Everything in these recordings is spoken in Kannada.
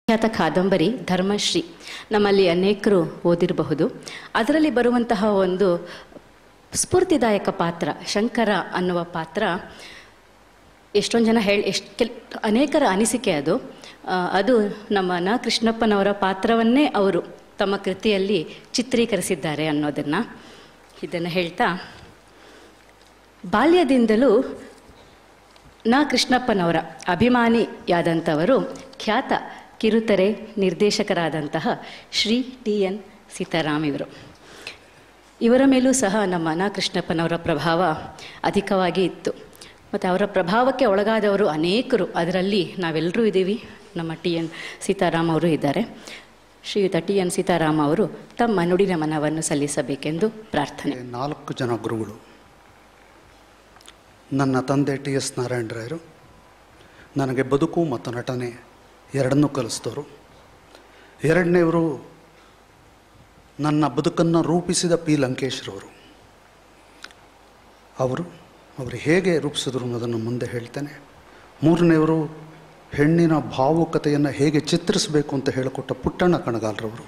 ಖ್ಯಾತ ಕಾದಂಬರಿ ಧರ್ಮಶ್ರೀ ನಮ್ಮಲ್ಲಿ ಅನೇಕರು ಓದಿರಬಹುದು ಅದರಲ್ಲಿ ಬರುವಂತಹ ಒಂದು ಸ್ಫೂರ್ತಿದಾಯಕ ಪಾತ್ರ ಶಂಕರ ಅನ್ನುವ ಪಾತ್ರ ಎಷ್ಟೊಂದು ಜನ ಹೇಳಿ ಎಷ್ಟು ಕೆಲ್ ಅನೇಕರ ಅನಿಸಿಕೆ ಅದು ಆ, ಅದು ನಮ್ಮ ನ ಕೃಷ್ಣಪ್ಪನವರ ಪಾತ್ರವನ್ನೇ ಅವರು ತಮ್ಮ ಕೃತಿಯಲ್ಲಿ ಚಿತ್ರೀಕರಿಸಿದ್ದಾರೆ ಅನ್ನೋದನ್ನು ಇದನ್ನು ಹೇಳ್ತಾ ಬಾಲ್ಯದಿಂದಲೂ ನ ಕೃಷ್ಣಪ್ಪನವರ ಅಭಿಮಾನಿಯಾದಂಥವರು ಖ್ಯಾತ ಕಿರುತೆರೆ ನಿರ್ದೇಶಕರಾದಂತಹ ಶ್ರೀ ಟಿ ಎನ್ ಸೀತಾರಾಮ್ ಇವರು ಇವರ ಮೇಲೂ ಸಹ ನಮ್ಮ ನ ಕೃಷ್ಣಪ್ಪನವರ ಪ್ರಭಾವ ಅಧಿಕವಾಗಿ ಇತ್ತು ಮತ್ತು ಅವರ ಪ್ರಭಾವಕ್ಕೆ ಒಳಗಾದವರು ಅನೇಕರು ಅದರಲ್ಲಿ ನಾವೆಲ್ಲರೂ ಇದ್ದೀವಿ ನಮ್ಮ ಟಿ ಎನ್ ಸೀತಾರಾಮ್ ಅವರು ಇದ್ದಾರೆ ಶ್ರೀಯುತ ಟಿ ಎನ್ ಸೀತಾರಾಮ್ ಅವರು ತಮ್ಮ ನುಡಿನ ಮನವನ್ನು ಸಲ್ಲಿಸಬೇಕೆಂದು ಪ್ರಾರ್ಥನೆ ನಾಲ್ಕು ಜನ ಗುರುಗಳು ನನ್ನ ತಂದೆ ಟಿ ಎಸ್ ನಾರಾಯಣರಾಯರು ನನಗೆ ಬದುಕು ಮತ್ತು ನಟನೆ ಎರಡನ್ನೂ ಕಲಿಸಿದವರು ಎರಡನೇವರು ನನ್ನ ಬದುಕನ್ನು ರೂಪಿಸಿದ ಪಿ ಲಂಕೇಶ್ರವರು ಅವರು ಅವರು ಹೇಗೆ ರೂಪಿಸಿದ್ರು ಅನ್ನೋದನ್ನು ಮುಂದೆ ಹೇಳ್ತೇನೆ ಮೂರನೇವರು ಹೆಣ್ಣಿನ ಭಾವುಕತೆಯನ್ನು ಹೇಗೆ ಚಿತ್ರಿಸಬೇಕು ಅಂತ ಹೇಳಿಕೊಟ್ಟ ಪುಟ್ಟಣ್ಣ ಕಣಗಾಲರವರು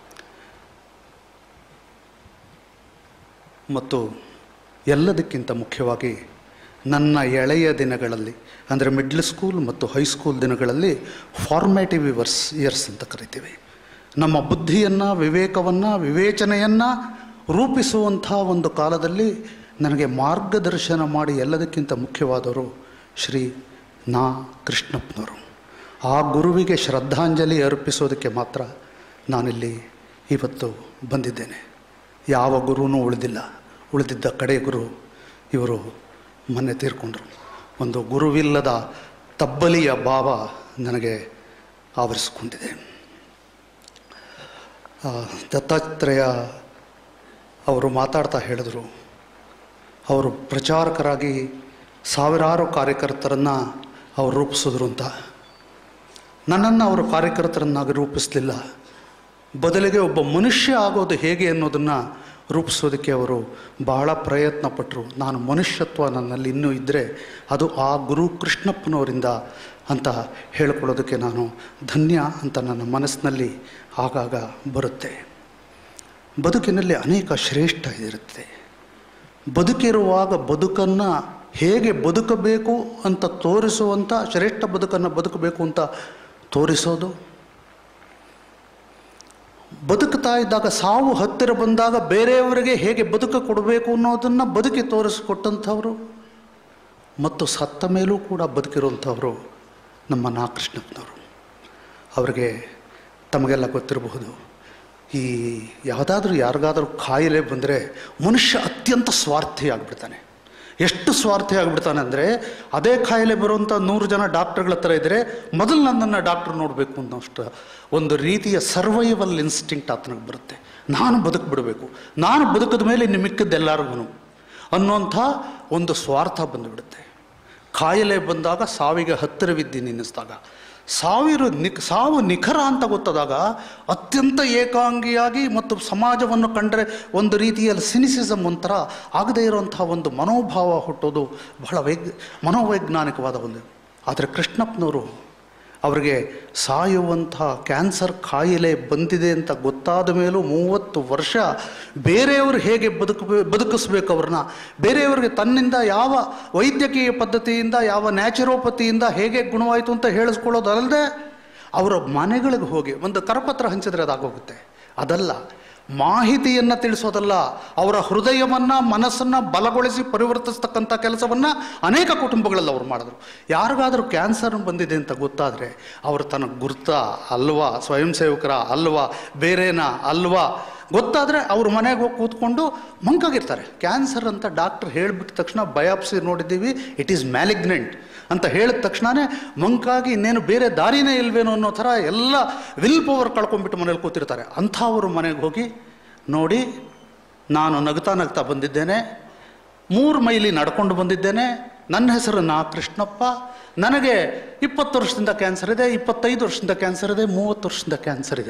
ಮತ್ತು ಎಲ್ಲದಕ್ಕಿಂತ ಮುಖ್ಯವಾಗಿ ನನ್ನ ಎಳೆಯ ದಿನಗಳಲ್ಲಿ ಅಂದರೆ ಮಿಡ್ಲ್ ಸ್ಕೂಲ್ ಮತ್ತು ಹೈಸ್ಕೂಲ್ ದಿನಗಳಲ್ಲಿ ಫಾರ್ಮೇಟಿವ್ ಇವರ್ಸ್ ಇಯರ್ಸ್ ಅಂತ ಕರಿತೀವಿ ನಮ್ಮ ಬುದ್ಧಿಯನ್ನು ವಿವೇಕವನ್ನು ವಿವೇಚನೆಯನ್ನು ರೂಪಿಸುವಂಥ ಒಂದು ಕಾಲದಲ್ಲಿ ನನಗೆ ಮಾರ್ಗದರ್ಶನ ಮಾಡಿ ಎಲ್ಲದಕ್ಕಿಂತ ಮುಖ್ಯವಾದವರು ಶ್ರೀ ನಾ ಕೃಷ್ಣಪ್ಪನವರು ಆ ಗುರುವಿಗೆ ಶ್ರದ್ಧಾಂಜಲಿ ಅರ್ಪಿಸೋದಕ್ಕೆ ಮಾತ್ರ ನಾನಿಲ್ಲಿ ಇವತ್ತು ಬಂದಿದ್ದೇನೆ ಯಾವ ಗುರುವೂ ಉಳಿದಿಲ್ಲ ಉಳಿದಿದ್ದ ಕಡೆ ಗುರು ಇವರು ಮೊನ್ನೆ ತೀರ್ಕೊಂಡ್ರು ಒಂದು ಗುರುವಿಲ್ಲದ ತಬ್ಬಲಿಯ ಭಾವ ನನಗೆ ಆವರಿಸ್ಕೊಂಡಿದೆ ಆ, ದತ್ತಾತ್ರೇಯ ಅವರು ಮಾತಾಡ್ತಾ ಹೇಳಿದರು ಅವರು ಪ್ರಚಾರಕರಾಗಿ ಸಾವಿರಾರು ಕಾರ್ಯಕರ್ತರನ್ನು ಅವರು ರೂಪಿಸಿದ್ರು ಅಂತ ನನ್ನನ್ನು ಅವರು ಕಾರ್ಯಕರ್ತರನ್ನಾಗಿ ರೂಪಿಸಲಿಲ್ಲ ಬದಲಿಗೆ ಒಬ್ಬ ಮನುಷ್ಯ ಆಗೋದು ಹೇಗೆ ಅನ್ನೋದನ್ನು ರೂಪಿಸೋದಕ್ಕೆ ಅವರು ಬಹಳ ಪ್ರಯತ್ನ ಪಟ್ಟರು ನಾನು ಮನುಷ್ಯತ್ವ ನನ್ನಲ್ಲಿ ಇನ್ನೂ ಇದ್ದರೆ ಅದು ಆ ಗುರು ಕೃಷ್ಣಪ್ಪನವರಿಂದ ಅಂತ ಹೇಳ್ಕೊಳ್ಳೋದಕ್ಕೆ ನಾನು ಧನ್ಯ ಅಂತ ನನ್ನ ಮನಸ್ಸಿನಲ್ಲಿ ಆಗಾಗ ಬರುತ್ತೆ ಬದುಕಿನಲ್ಲಿ ಅನೇಕ ಶ್ರೇಷ್ಠ ಇರುತ್ತೆ ಬದುಕಿರುವಾಗ ಬದುಕನ್ನು ಹೇಗೆ ಬದುಕಬೇಕು ಅಂತ ತೋರಿಸುವಂಥ ಶ್ರೇಷ್ಠ ಬದುಕನ್ನು ಬದುಕಬೇಕು ಅಂತ ತೋರಿಸೋದು ಬದುಕ್ತಾ ಇದ್ದಾಗ ಸಾವು ಹತ್ತಿರ ಬಂದಾಗ ಬೇರೆಯವರಿಗೆ ಹೇಗೆ ಬದುಕ ಕೊಡಬೇಕು ಅನ್ನೋದನ್ನು ಬದುಕಿ ತೋರಿಸಿಕೊಟ್ಟಂಥವ್ರು ಮತ್ತು ಸತ್ತ ಮೇಲೂ ಕೂಡ ಬದುಕಿರುವಂಥವರು ನಮ್ಮ ನಾ ಕೃಷ್ಣಪ್ಪನವರು ಅವರಿಗೆ ತಮಗೆಲ್ಲ ಗೊತ್ತಿರಬಹುದು ಈ ಯಾವುದಾದ್ರೂ ಯಾರಿಗಾದ್ರೂ ಕಾಯಿಲೆ ಬಂದರೆ ಮನುಷ್ಯ ಅತ್ಯಂತ ಸ್ವಾರ್ಥಿ ಆಗಿಬಿಡ್ತಾನೆ ಎಷ್ಟು ಸ್ವಾರ್ಥಿ ಆಗಿಬಿಡ್ತಾನೆ ಅಂದರೆ ಅದೇ ಕಾಯಿಲೆ ಬರುವಂಥ ನೂರು ಜನ ಡಾಕ್ಟರ್ಗಳ ಹತ್ರ ಇದ್ದರೆ ಮೊದಲು ನನ್ನನ್ನು ಡಾಕ್ಟರ್ ನೋಡಬೇಕು ಅನ್ನೋಷ್ಟು ಒಂದು ರೀತಿಯ ಸರ್ವೈವಲ್ ಇನ್ಸ್ಟಿಂಕ್ಟ್ ಆತನಿಗೆ ಬರುತ್ತೆ ನಾನು ಬದುಕಿಬಿಡಬೇಕು ನಾನು ಬದುಕಿದ ಮೇಲೆ ಇನ್ನು ಮಿಕ್ಕಿದ್ದೆಲ್ಲರಿಗೂ ಅನ್ನೋಂಥ ಒಂದು ಸ್ವಾರ್ಥ ಬಂದುಬಿಡುತ್ತೆ ಕಾಯಿಲೆ ಬಂದಾಗ ಸಾವಿಗೆ ಹತ್ತಿರವಿದ್ದೀನಿ ಎನ್ನಿಸ್ದಾಗ ಸಾವಿರ ನಿಕ್ ಸಾವು ನಿಖರ ಅಂತ ಗೊತ್ತಾದಾಗ ಅತ್ಯಂತ ಏಕಾಂಗಿಯಾಗಿ ಮತ್ತು ಸಮಾಜವನ್ನು ಕಂಡರೆ ಒಂದು ರೀತಿಯಲ್ಲಿ ಸಿನಿಸಿಸಮ್ ಒಂಥರ ಆಗದೇ ಇರುವಂಥ ಒಂದು ಮನೋಭಾವ ಹುಟ್ಟೋದು ಬಹಳ ವೈಗ್ ಮನೋವೈಜ್ಞಾನಿಕವಾದ ಒಂದು ಆದರೆ ಕೃಷ್ಣಪ್ಪನವರು ಅವರಿಗೆ ಸಾಯುವಂಥ ಕ್ಯಾನ್ಸರ್ ಕಾಯಿಲೆ ಬಂದಿದೆ ಅಂತ ಗೊತ್ತಾದ ಮೇಲೂ ಮೂವತ್ತು ವರ್ಷ ಬೇರೆಯವರು ಹೇಗೆ ಬದುಕಬೇ ಬದುಕಿಸ್ಬೇಕು ಅವ್ರನ್ನ ಬೇರೆಯವರಿಗೆ ತನ್ನಿಂದ ಯಾವ ವೈದ್ಯಕೀಯ ಪದ್ಧತಿಯಿಂದ ಯಾವ ನ್ಯಾಚುರೋಪತಿಯಿಂದ ಹೇಗೆ ಗುಣವಾಯಿತು ಅಂತ ಹೇಳಿಸ್ಕೊಳ್ಳೋದಲ್ಲದೆ ಅವರ ಮನೆಗಳಿಗೆ ಹೋಗಿ ಒಂದು ಕರಪತ್ರ ಹಂಚಿದ್ರೆ ಅದಾಗೋಗುತ್ತೆ ಅದಲ್ಲ ಮಾಹಿತಿಯನ್ನು ತಿಳಿಸೋದಲ್ಲ ಅವರ ಹೃದಯವನ್ನು ಮನಸ್ಸನ್ನು ಬಲಗೊಳಿಸಿ ಪರಿವರ್ತಿಸ್ತಕ್ಕಂಥ ಕೆಲಸವನ್ನು ಅನೇಕ ಕುಟುಂಬಗಳಲ್ಲಿ ಅವರು ಮಾಡಿದ್ರು ಯಾರಿಗಾದರೂ ಕ್ಯಾನ್ಸರ್ ಬಂದಿದೆ ಅಂತ ಗೊತ್ತಾದರೆ ಅವರು ತನಗೆ ಗುರ್ತಾ ಅಲ್ವಾ ಸ್ವಯಂ ಸೇವಕರ ಅಲ್ವಾ ಬೇರೆನಾ ಅಲ್ವಾ ಗೊತ್ತಾದರೆ ಅವ್ರ ಮನೆಗೆ ಹೋಗಿ ಕೂತ್ಕೊಂಡು ಮಂಕಾಗಿರ್ತಾರೆ ಕ್ಯಾನ್ಸರ್ ಅಂತ ಡಾಕ್ಟರ್ ಹೇಳಿಬಿಟ್ಟ ತಕ್ಷಣ ಬಯಾಪ್ಸಿ ನೋಡಿದ್ದೀವಿ ಇಟ್ ಈಸ್ ಮ್ಯಾಲಿಗ್ನೆಂಟ್ ಅಂತ ಹೇಳಿದ ತಕ್ಷಣವೇ ಮಂಕಾಗಿ ಇನ್ನೇನು ಬೇರೆ ದಾರಿನೇ ಇಲ್ವೇನೋ ಅನ್ನೋ ಥರ ಎಲ್ಲ ವಿಲ್ ಪವರ್ ಕಳ್ಕೊಂಡ್ಬಿಟ್ಟು ಮನೇಲಿ ಕೂತಿರ್ತಾರೆ ಅಂಥವ್ರ ಮನೆಗೆ ಹೋಗಿ ನೋಡಿ ನಾನು ನಗ್ತಾ ನಗ್ತಾ ಬಂದಿದ್ದೇನೆ ಮೂರು ಮೈಲಿ ನಡ್ಕೊಂಡು ಬಂದಿದ್ದೇನೆ ನನ್ನ ಹೆಸರು ನಾ ಕೃಷ್ಣಪ್ಪ ನನಗೆ ಇಪ್ಪತ್ತು ವರ್ಷದಿಂದ ಕ್ಯಾನ್ಸರ್ ಇದೆ ಇಪ್ಪತ್ತೈದು ವರ್ಷದಿಂದ ಕ್ಯಾನ್ಸರ್ ಇದೆ ಮೂವತ್ತು ವರ್ಷದಿಂದ ಕ್ಯಾನ್ಸರ್ ಇದೆ